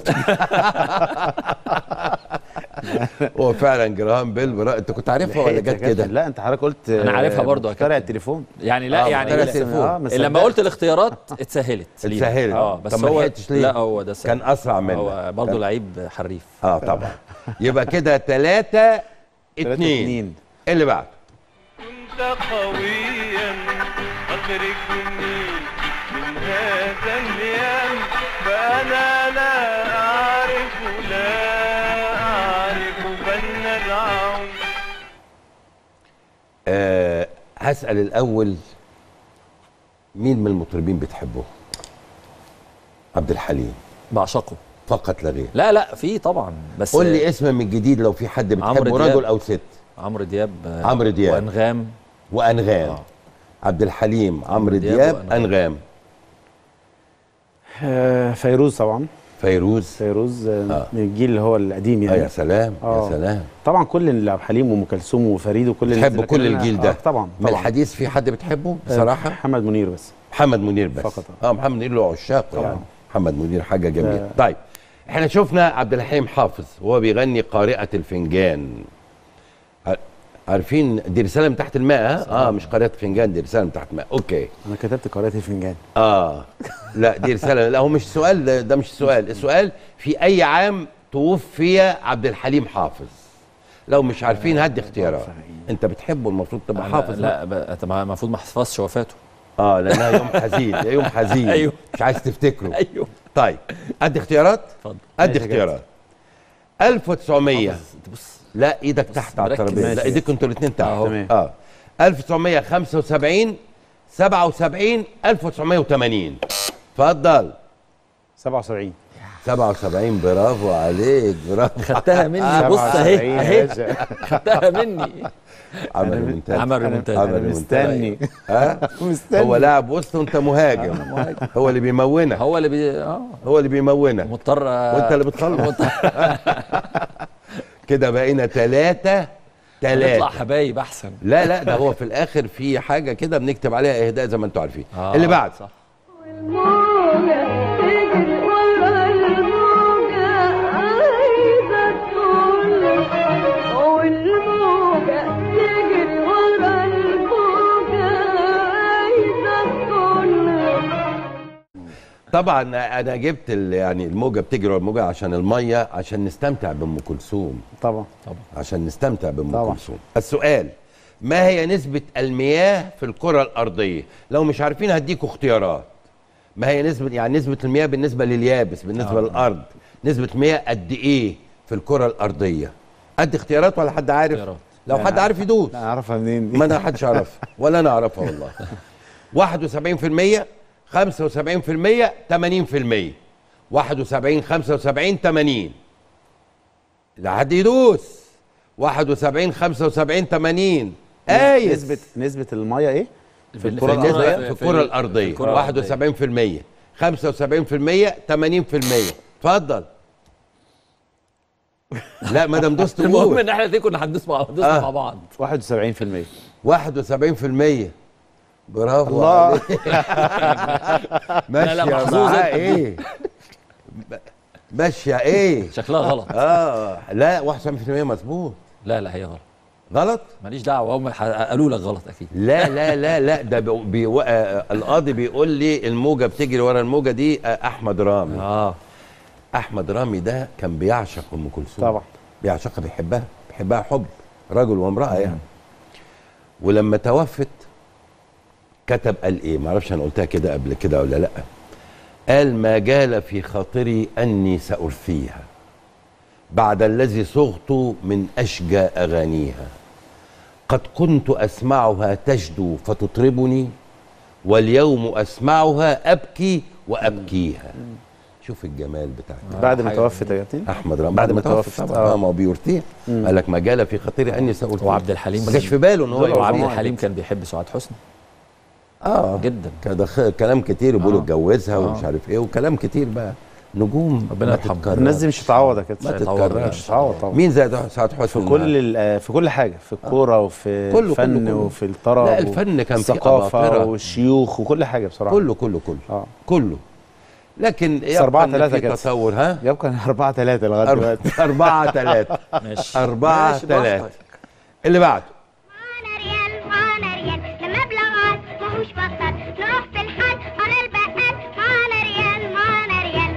هو فعلا جراهام بيل برا... انت كنت عارفها ولا لحقت يا جت كابتن. كده لا انت حضرتك قلت أنا عارفها برضو يا مخترع كابتن. التليفون يعني لا آه، يعني مخترع لا- التليفون. آه، ما لما صدقت. قلت الاختيارات اتسهلت لينا. اتسهلت. اه بس طب ما هو لحقتش ليه؟ لا هو ده سهل. كان اسرع منك هو برضه لعيب حريف اه طبعا يبقى كده ثلاثة تلاتة اتنين اتنين. اللي بعد كنت قويا أخرجني من هذا اليم فأنا لا أعرف لا أعرف فن العون آه هسأل الأول مين من المطربين بتحبه؟ عبد الحليم بعشقه فقط لا غير لا لا في طبعا بس قول لي اسم من جديد لو في حد عمرو بتحبه دياب. رجل أو ست عمرو دياب آه، عمرو دياب. وانغام وأنغام آه. عبد الحليم عمرو دياب دياب وأنغام. أنغام آه، فيروز طبعا فيروز فيروز آه، آه. من الجيل اللي هو القديم آه يعني يا سلام يا آه. سلام طبعا كل اللي عبد الحليم وام كلثوم وفريد وكل الناس بتحب اللي كل كلنا- الجيل ده آه طبعا من طبعا الحديث في حد بتحبه آه، بصراحة محمد منير بس محمد منير بس فقط. اه محمد منير له عشاق يعني محمد منير حاجه جميله لا. طيب احنا شفنا عبد الحليم حافظ وهو بيغني قارئة الفنجان ع- عارفين دي رسالة من تحت الماء ها؟ اه مش قارئة فنجان دي رسالة من تحت الماء اوكي انا كتبت قارئة الفنجان اه لا دي رسالة لا هو مش سؤال ده, ده مش سؤال السؤال في اي عام توفي عبد الحليم حافظ لو مش عارفين هدي اختيارات انت بتحبه المفروض تبقى أنا- حافظ لا ب- طب المفروض ما احفظش وفاته اه لانها يوم حزين ده يوم حزين أيوه. مش عايز تفتكره ايوه طيب ادي اختيارات اتفضل ادي ماشي يا اختيارات 1900 حافظ. بص لا ايدك تحت على مركز. الترابيزه لا ماشي. ايديكم انتوا الاثنين تحت أهو. تمام. اه 1975 77 1980 اتفضل 77 77 برافو عليك برافو خدتها مني بص 77 اهي يا اهي باشا. خدتها مني عمل أنا ريمونتادا. عمل ريمونتادا. عمل انا ريمونتادا. مستني ها مستني هو لاعب وسط وانت مهاجم هو اللي بيمونك هو اللي بي اه هو اللي بيمونك مضطر وانت اللي بتخلص كده بقينا ثلاثة نطلع ثلاثة حبايب احسن لا لا ده هو في الاخر في حاجة كده بنكتب عليها اهداء زي ما انتوا عارفين آه، اللي بعد صح الموجة تجري ورا الموجة عايزة تطل والموجة تجري ورا الموجة عايزة تطل طبعا انا جبت ال- يعني الموجة بتجري ورا الموجة عشان المية عشان نستمتع بأم كلثوم طبعا عشان نستمتع بأم طبعا. كلثوم السؤال ما هي نسبة المياه في الكرة الأرضية لو مش عارفين هديكوا اختيارات ما هي نسبة يعني نسبة المياه بالنسبة لليابس بالنسبة آه. للأرض نسبة المياه قد إيه في الكرة الأرضية أدي اختيارات ولا حد عارف اختيارات. لو حد عارف يدوس لا اعرفها منين دي ما انا حدش يعرفها ولا انا اعرفها والله 71% 75% 80% 71 75 80 لا حد يدوس 71 75 80 ايس نسبة نسبة المية ايه؟ في الكرة بالنسبة الأرضية؟ في الكرة الأرضية الكرة الأرضية. 71% 75% 80% اتفضل لا ما دام دوست المهم قول ان احنا دي كنا هندوس مع دوسنا آه. مع بعض 71% 71% برافو الله. عليك لا، لا، ماشيه محظوظ معاه أنت. ايه ماشيه ايه شكلها غلط اه لا 71% مظبوط لا لا هي غلط غلط ماليش دعوه هم ح- قالوا لك غلط اكيد لا لا لا لا ده بي... بي... آه القاضي بيقول لي الموجه بتجري ورا الموجه دي آه احمد رامي اه احمد رامي ده كان بيعشق ام كلثوم طبعا بيعشقها بيحبها بيحبها حب رجل وامراه يعني ولما توفت كتب قال ايه ما اعرفش انا قلتها كده قبل كده ولا لا قال ما جال في خاطري اني سارثيها بعد الذي صغت من اشجى اغانيها قد كنت اسمعها تجدو فتطربني واليوم اسمعها ابكي وابكيها شوف الجمال بتاعك بعد ما حاجة توفت يا كابتن احمد رامي بعد بعد ما ما توفى توفت، طبعا آه. اه ما هو بيرتيه قال لك ما جال في خاطري اني سارثيها وعبد الحليم ما جاش في باله ان هو دول يبقى وعبد عظماء الحليم كان بيحب سعاد حسني اه جدا كده خ- كلام كتير يقولوا آه. اتجوزها آه. ومش عارف ايه وكلام كتير بقى نجوم ربنا ما يرحمها. تتكررش. الناس دي مش هتعوض يا ما كابتن هتتعوض. تتكررش مش هتعوض طبعا مين زي ده سعاد حسني في كل ال- آه، في كل حاجه في الكوره وفي كله- الفن كله- كله. وفي الطرب لا، الفن كان فيه الثقافه أباطرة. والشيوخ وكل حاجه بصراحه كله كله كله اه كله لكن بس أربعة يبقى إن تلاتة في كده. تطور ها يبقى 4 3 لغايه أربعة دلوقتي أربعة ثلاثة ماشي أربعة ماشي، ثلاثة براحتك. اللي بعده معانا ريال معانا ريال لما بلغات ماهوش بطل نروح في الحال على البقال معانا ريال معانا ريال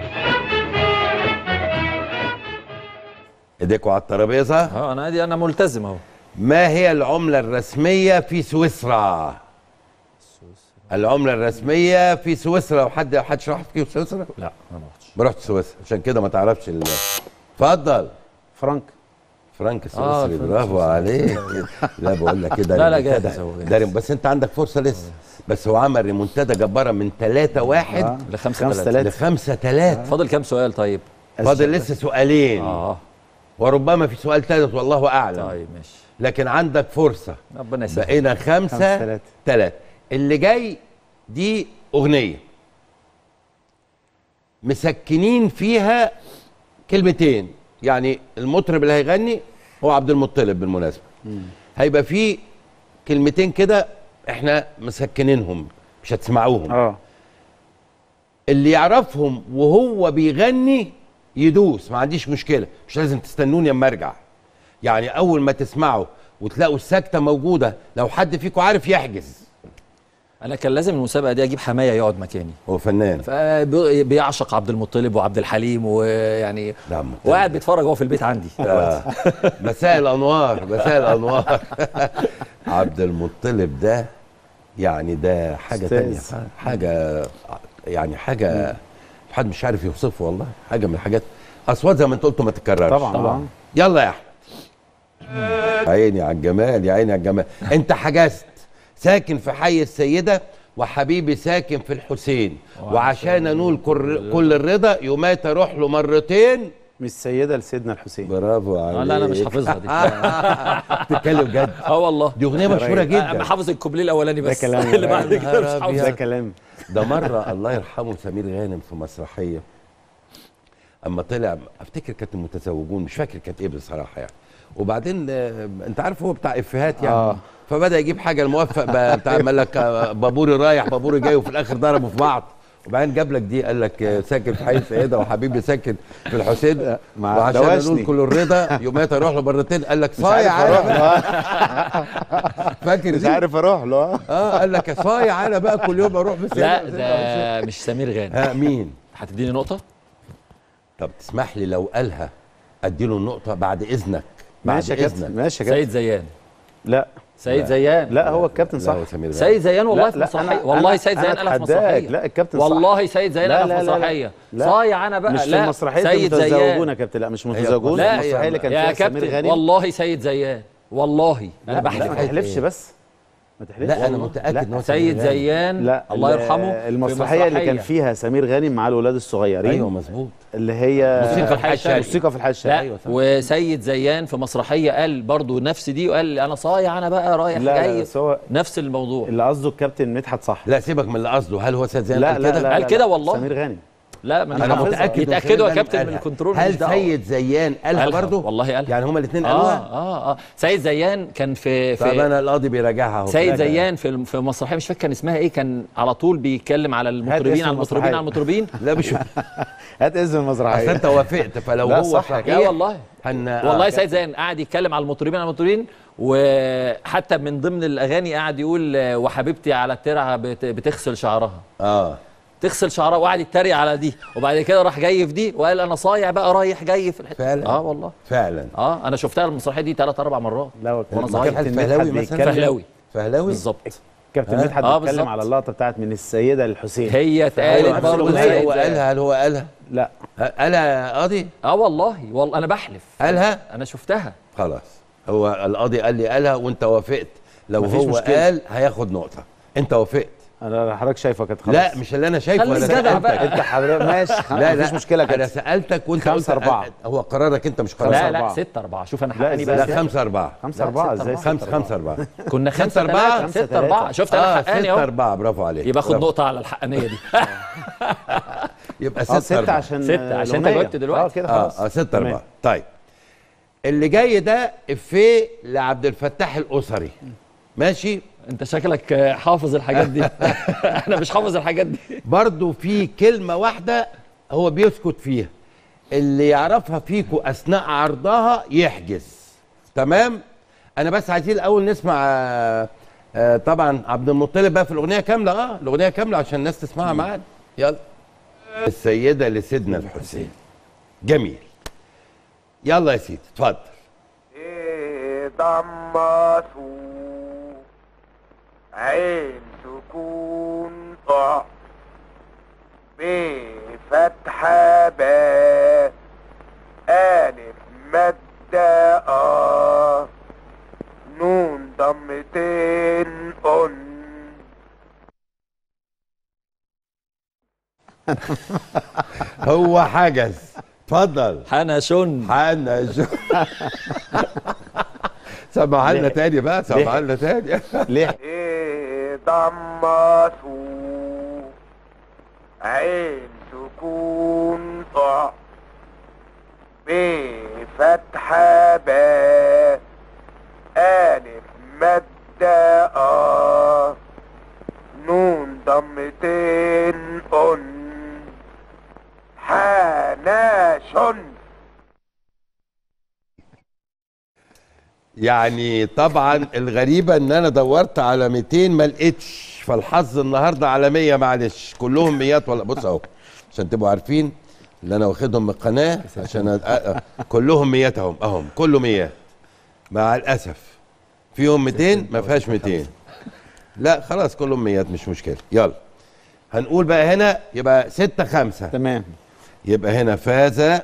ايديكوا على الترابيزة اه انا دي انا ملتزم اهو ما هي العملة الرسمية في سويسرا؟ العملة الرسمية في سويسرا وحد حد شرح في سويسرا؟ لا انا ما رحتش ما رحت سويسرا عشان كده ما تعرفش ال- اتفضل فرانك فرانك آه، السويسري فرانك برافو عليك لا بقول لك كده لا، لا، ريمونتادا. جاهز هو، جاهز. ده ريم- بس انت عندك فرصه لسه بس هو عمل ريمونتادا جباره من 3 1 آه. لخمسة خمسة تلاتة. تلاتة. لخمسة 3 فاضل كام سؤال طيب فاضل لسه سؤالين اه وربما في سؤال ثالث والله اعلم طيب ماشي لكن عندك فرصه ربنا يسهل بقينا خمسة خمسة تلاتة. ثلاثة اللي جاي دي أغنية مسكنين فيها كلمتين يعني المطرب اللي هيغني هو عبد المطلب بالمناسبة هيبقى فيه كلمتين كده احنا مسكنينهم مش هتسمعوهم اه اللي يعرفهم وهو بيغني يدوس ما عنديش مشكله مش لازم تستنوني اما ارجع يعني اول ما تسمعوا وتلاقوا السكته موجوده لو حد فيكم عارف يحجز انا كان لازم المسابقه دي اجيب حمايه يقعد مكاني هو فنان فبيعشق عبد المطلب وعبد الحليم ويعني نعم وقاعد بيتفرج هو في البيت عندي آه. مساء الانوار مساء الانوار عبد المطلب ده يعني ده حاجه أستاذ. تانية حاجه يعني حاجه حد مش عارف يوصفه والله حاجه من الحاجات اصوات زي ما انت قلت ما تتكررش طبعا طبعا يلا يا احمد يا عيني على الجمال يا عيني على الجمال انت حجزت ساكن في حي السيده وحبيبي ساكن في الحسين وعشان انول كل, كل الرضا يومات اروح له مرتين من السيده لسيدنا الحسين برافو عليك آه لا انا مش حافظها دي بتتكلم جد اه والله دي اغنيه مشهوره انا جدا حافظ الكوبليه الاولاني ده بس كلام اللي بعد يا كده مش نهار حافظ ده كلام ده مره الله يرحمه سمير غانم في مسرحيه اما طلع افتكر كانت المتزوجون مش فاكر كانت ايه بصراحه يعني وبعدين آه، انت عارف هو بتاع افيهات يعني آه. فبدا يجيب حاجه الموفق بقى بتاع قال لك آه، بابوري رايح بابوري جاي وفي الاخر ضربوا في بعض وبعدين جاب لك دي قال لك آه، ساكن في حي السيده وحبيبي ساكن في الحسين مع وعشان دواشني. نقول كل الرضا يومات اروح له مرتين قال لك مش صايع عارف انا اروح بقى. له فاكر مش دي عارف اروح له اه قال لك صايع انا بقى كل يوم اروح في لا ده مش سمير غانم ها مين هتديني نقطه طب تسمح لي لو قالها اديله النقطه بعد اذنك بعد ماشي يا كابتن اذنك ماشي يا كابتن سيد زيان لا سيد زيان لا هو الكابتن لا صح هو سمير غانم. سيد زيان والله لا، في لا، مسرحيه أنا- والله أنا- سيد زيان أنا قالها في أتحداك. مسرحيه لا، الكابتن صح. والله سيد زيان لا، قالها في لا، لا، لا. مسرحيه لا. صايع انا بقى مش في لا المسرحيه سيد المتزوجون زيان يا كابتن لا مش متزوجون لا، المسرحيه اللي كان يا فيها سمير كابتن غانم والله سيد زيان والله انا لا بحلف ما تحلفش بس ما تحلفش لا انا والله. متاكد لا. ان هو سيد غانم. زيان لا الله ال- يرحمه في المسرحيه اللي كان مسرحية. فيها سمير غانم مع الولاد الصغيرين ايوه مظبوط اللي هي موسيقى في الحي الشرقي. موسيقى في الحي لا الشرقي أيوة صح. وسيد زيان في مسرحيه قال برضو نفس دي وقال انا صايع انا بقى رايح لا، لا، جاي بس هو نفس الموضوع اللي قصده الكابتن مدحت صح لا سيبك من اللي قصده هل هو سيد زين لا قال لا كده لا قال لا، كده لا. والله. سمير غانم لا ما انا متاكد إن يتاكدوا يا سيد كابتن غانم من قالها. الكنترول هل مش دعوة. سيد زيان قالها قالها، برضه والله قالها. يعني هما الاثنين اه قالوها اه اه سيد زيان كان في طب في انا القاضي بيراجعها اهو سيد راجع. زيان في الم- في مسرحيه مش فاكر كان اسمها ايه كان على طول بيتكلم على المطربين اسم على المطربين المسرحية. على المطربين لا مش هات اسم اصل المسرحيه انت وافقت فلو لا، هو صح. صحيح لا والله هن... والله آه. سيد زيان قاعد يتكلم على المطربين على المطربين وحتى من ضمن الاغاني قاعد يقول آه، وحبيبتي على الترعه بت- بتغسل شعرها اه تغسل شعرها وقعد يتريق على دي وبعد كده راح جاي في دي وقال انا صايع بقى رايح جاي في الحته فعلا؟ اه والله فعلا اه انا شفتها المسرحيه دي ثلاث اربع مرات لا هو وأنا كان صغير. كابتن فهلاوي مدحت مثلاً؟ بيتكلم فهلاوي فهلاوي بالظبط كابتن ها؟ مدحت آه، بيتكلم بالظبط. على اللقطه بتاعت من السيده للحسين هي اتقالت أيوة، برضه هل سيد هو زيان. قالها هل هو قالها لا قالها قاضي اه والله والله انا بحلف قالها انا شفتها خلاص هو القاضي قال لي قالها وانت وافقت لو مفيش هو مشكلة. قال هياخد نقطه انت وافقت انا حضرتك شايفه كانت خلاص لا مش اللي انا شايفه خليك انا جدع سالتك بقى. انت حضرتك ماشي لا لا مفيش مشكله انا كده سالتك وانت خمسة قلت أربعة. هو قرارك انت مش قرار لا خمسة لا أربعة. 6 4 شوف انا لا، حقاني إزاي؟ بقى لا خمسة أربعة خمسة لا، أربعة ستة ازاي أربعة. خمسة خمسة أربعة كنا خمسة خمسة أربعة؟ أربعة خمسة ستة أربعة تلاتة. شفت أنا اه حقاني ستة أهو أربعة برافو عليك يبقى خد برافو. نقطة على الحقانية دي يبقى اه ستة ستة أربعة عشان ستة، عشان أنت الأغنية. جاوبت دلوقتي. اه كده اه خلاص اه ستة تمام. أربعة طيب اللي جاي ده إفيه لعبد الفتاح الأسري ماشي أنت شكلك حافظ الحاجات دي أنا مش حافظ الحاجات دي برضو في كلمة واحدة هو بيسكت فيها اللي يعرفها فيكو أثناء عرضها يحجز تمام أنا بس عايزين الأول نسمع آه، آه، طبعا عبد المطلب بقى في الأغنية كاملة اه الأغنية كاملة عشان الناس تسمعها معانا يلا السيدة لسيدنا الحسين جميل يلا يا سيدي اتفضل ضمته عين سكون طع بفتحة باء ألف مادة آ نون ضمتين أن هو حجز اتفضل حنا شن حنا شو سمعها لنا تاني بقى سمعها لنا تاني ليه ضمته عين سكون طع بفتحة باء ألف مادة آ نون ضمتين أن حناشن يعني طبعا الغريبه ان انا دورت على 200 ما لقيتش فالحظ النهارده على 100 معلش كلهم ميات ولا بص اهو عشان تبقوا عارفين اللي انا واخدهم من القناه عشان أ- أ- كلهم ميات اهم اهم كله ميات مع الاسف فيهم 200 ما فيهاش 200 لا خلاص كلهم ميات مش مشكله يلا هنقول بقى هنا يبقى 6 5 تمام يبقى هنا فاز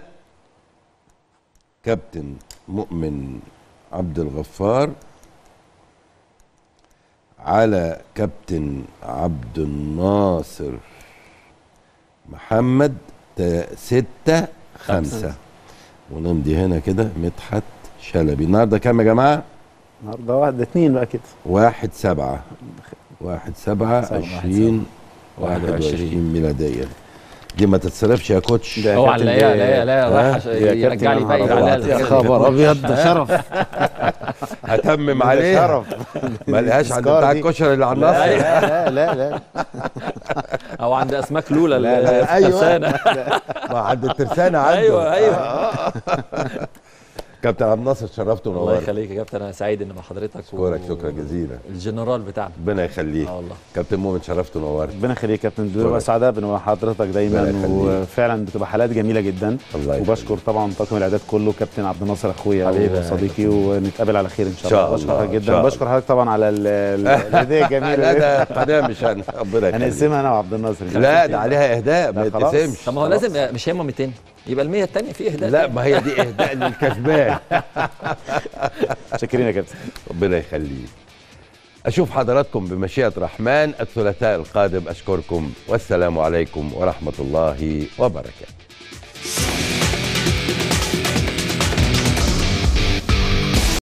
كابتن مؤمن عبد الغفار على كابتن عبد الناصر محمد تا- ستة خمسة ونمضي هنا كده مدحت شلبي النهارده كام يا جماعة؟ النهارده واحد اتنين بقى كده واحد سبعة واحد سبعة سبعة، واحد عشرين واحد واحد وعشرين. وعشرين ميلاديا دي ما تتصرفش يا كوتش ده هو كابتن لا ده- لا لا رايح عشان يا يرجع كابتن لي يا باقي نهار على أبيض. الحاجات يا دي. خبر ابيض ده شرف هتمم ده عليه شرف ما لقاش عند التذكار بتاع دي. الكشري اللي على لا النصر لا لا لا او عند اسماك لولا لا، لا. ال- أيوة. الترسانة. ما عند الترسانة عنده ايوه ايوه كابتن عبد الناصر شرفت الله ونورت يخليك يا كابتن انا سعيد ان مع حضرتك اشكرك شكرا جزيلا الجنرال بتاعنا ربنا يخليك اه والله كابتن مؤمن شرفت ونورت ربنا يخليك يا كابتن شكرا. بنبقى سعداء بنبقى حضرتك ربنا دايما يخليك. وفعلا بتبقى حلقات جميله جدا الله يخليك. وبشكر طبعا طاقم الاعداد كله كابتن عبد الناصر اخويا حبيبي يا وصديقي ونتقابل على خير ان شاء, إن شاء الله الله، بشكر حضرتك إن جدا شاء وبشكر حضرتك طبعا على ال- ال- الهديه الجميله لا دي. ده قناه مش انا ربنا يخليك هنقسمها انا وعبد الناصر لا ده عليها اهداء ما لا، خلاص. يتقسمش طب ما هو لازم مش هم 200 يبقى ال 100 الثانيه في اهداء لا ما هي دي اهداء للكسبان شاكرين يا كابتن ربنا يخليك اشوف حضراتكم بمشيئه الرحمن الثلاثاء القادم اشكركم والسلام عليكم ورحمه الله وبركاته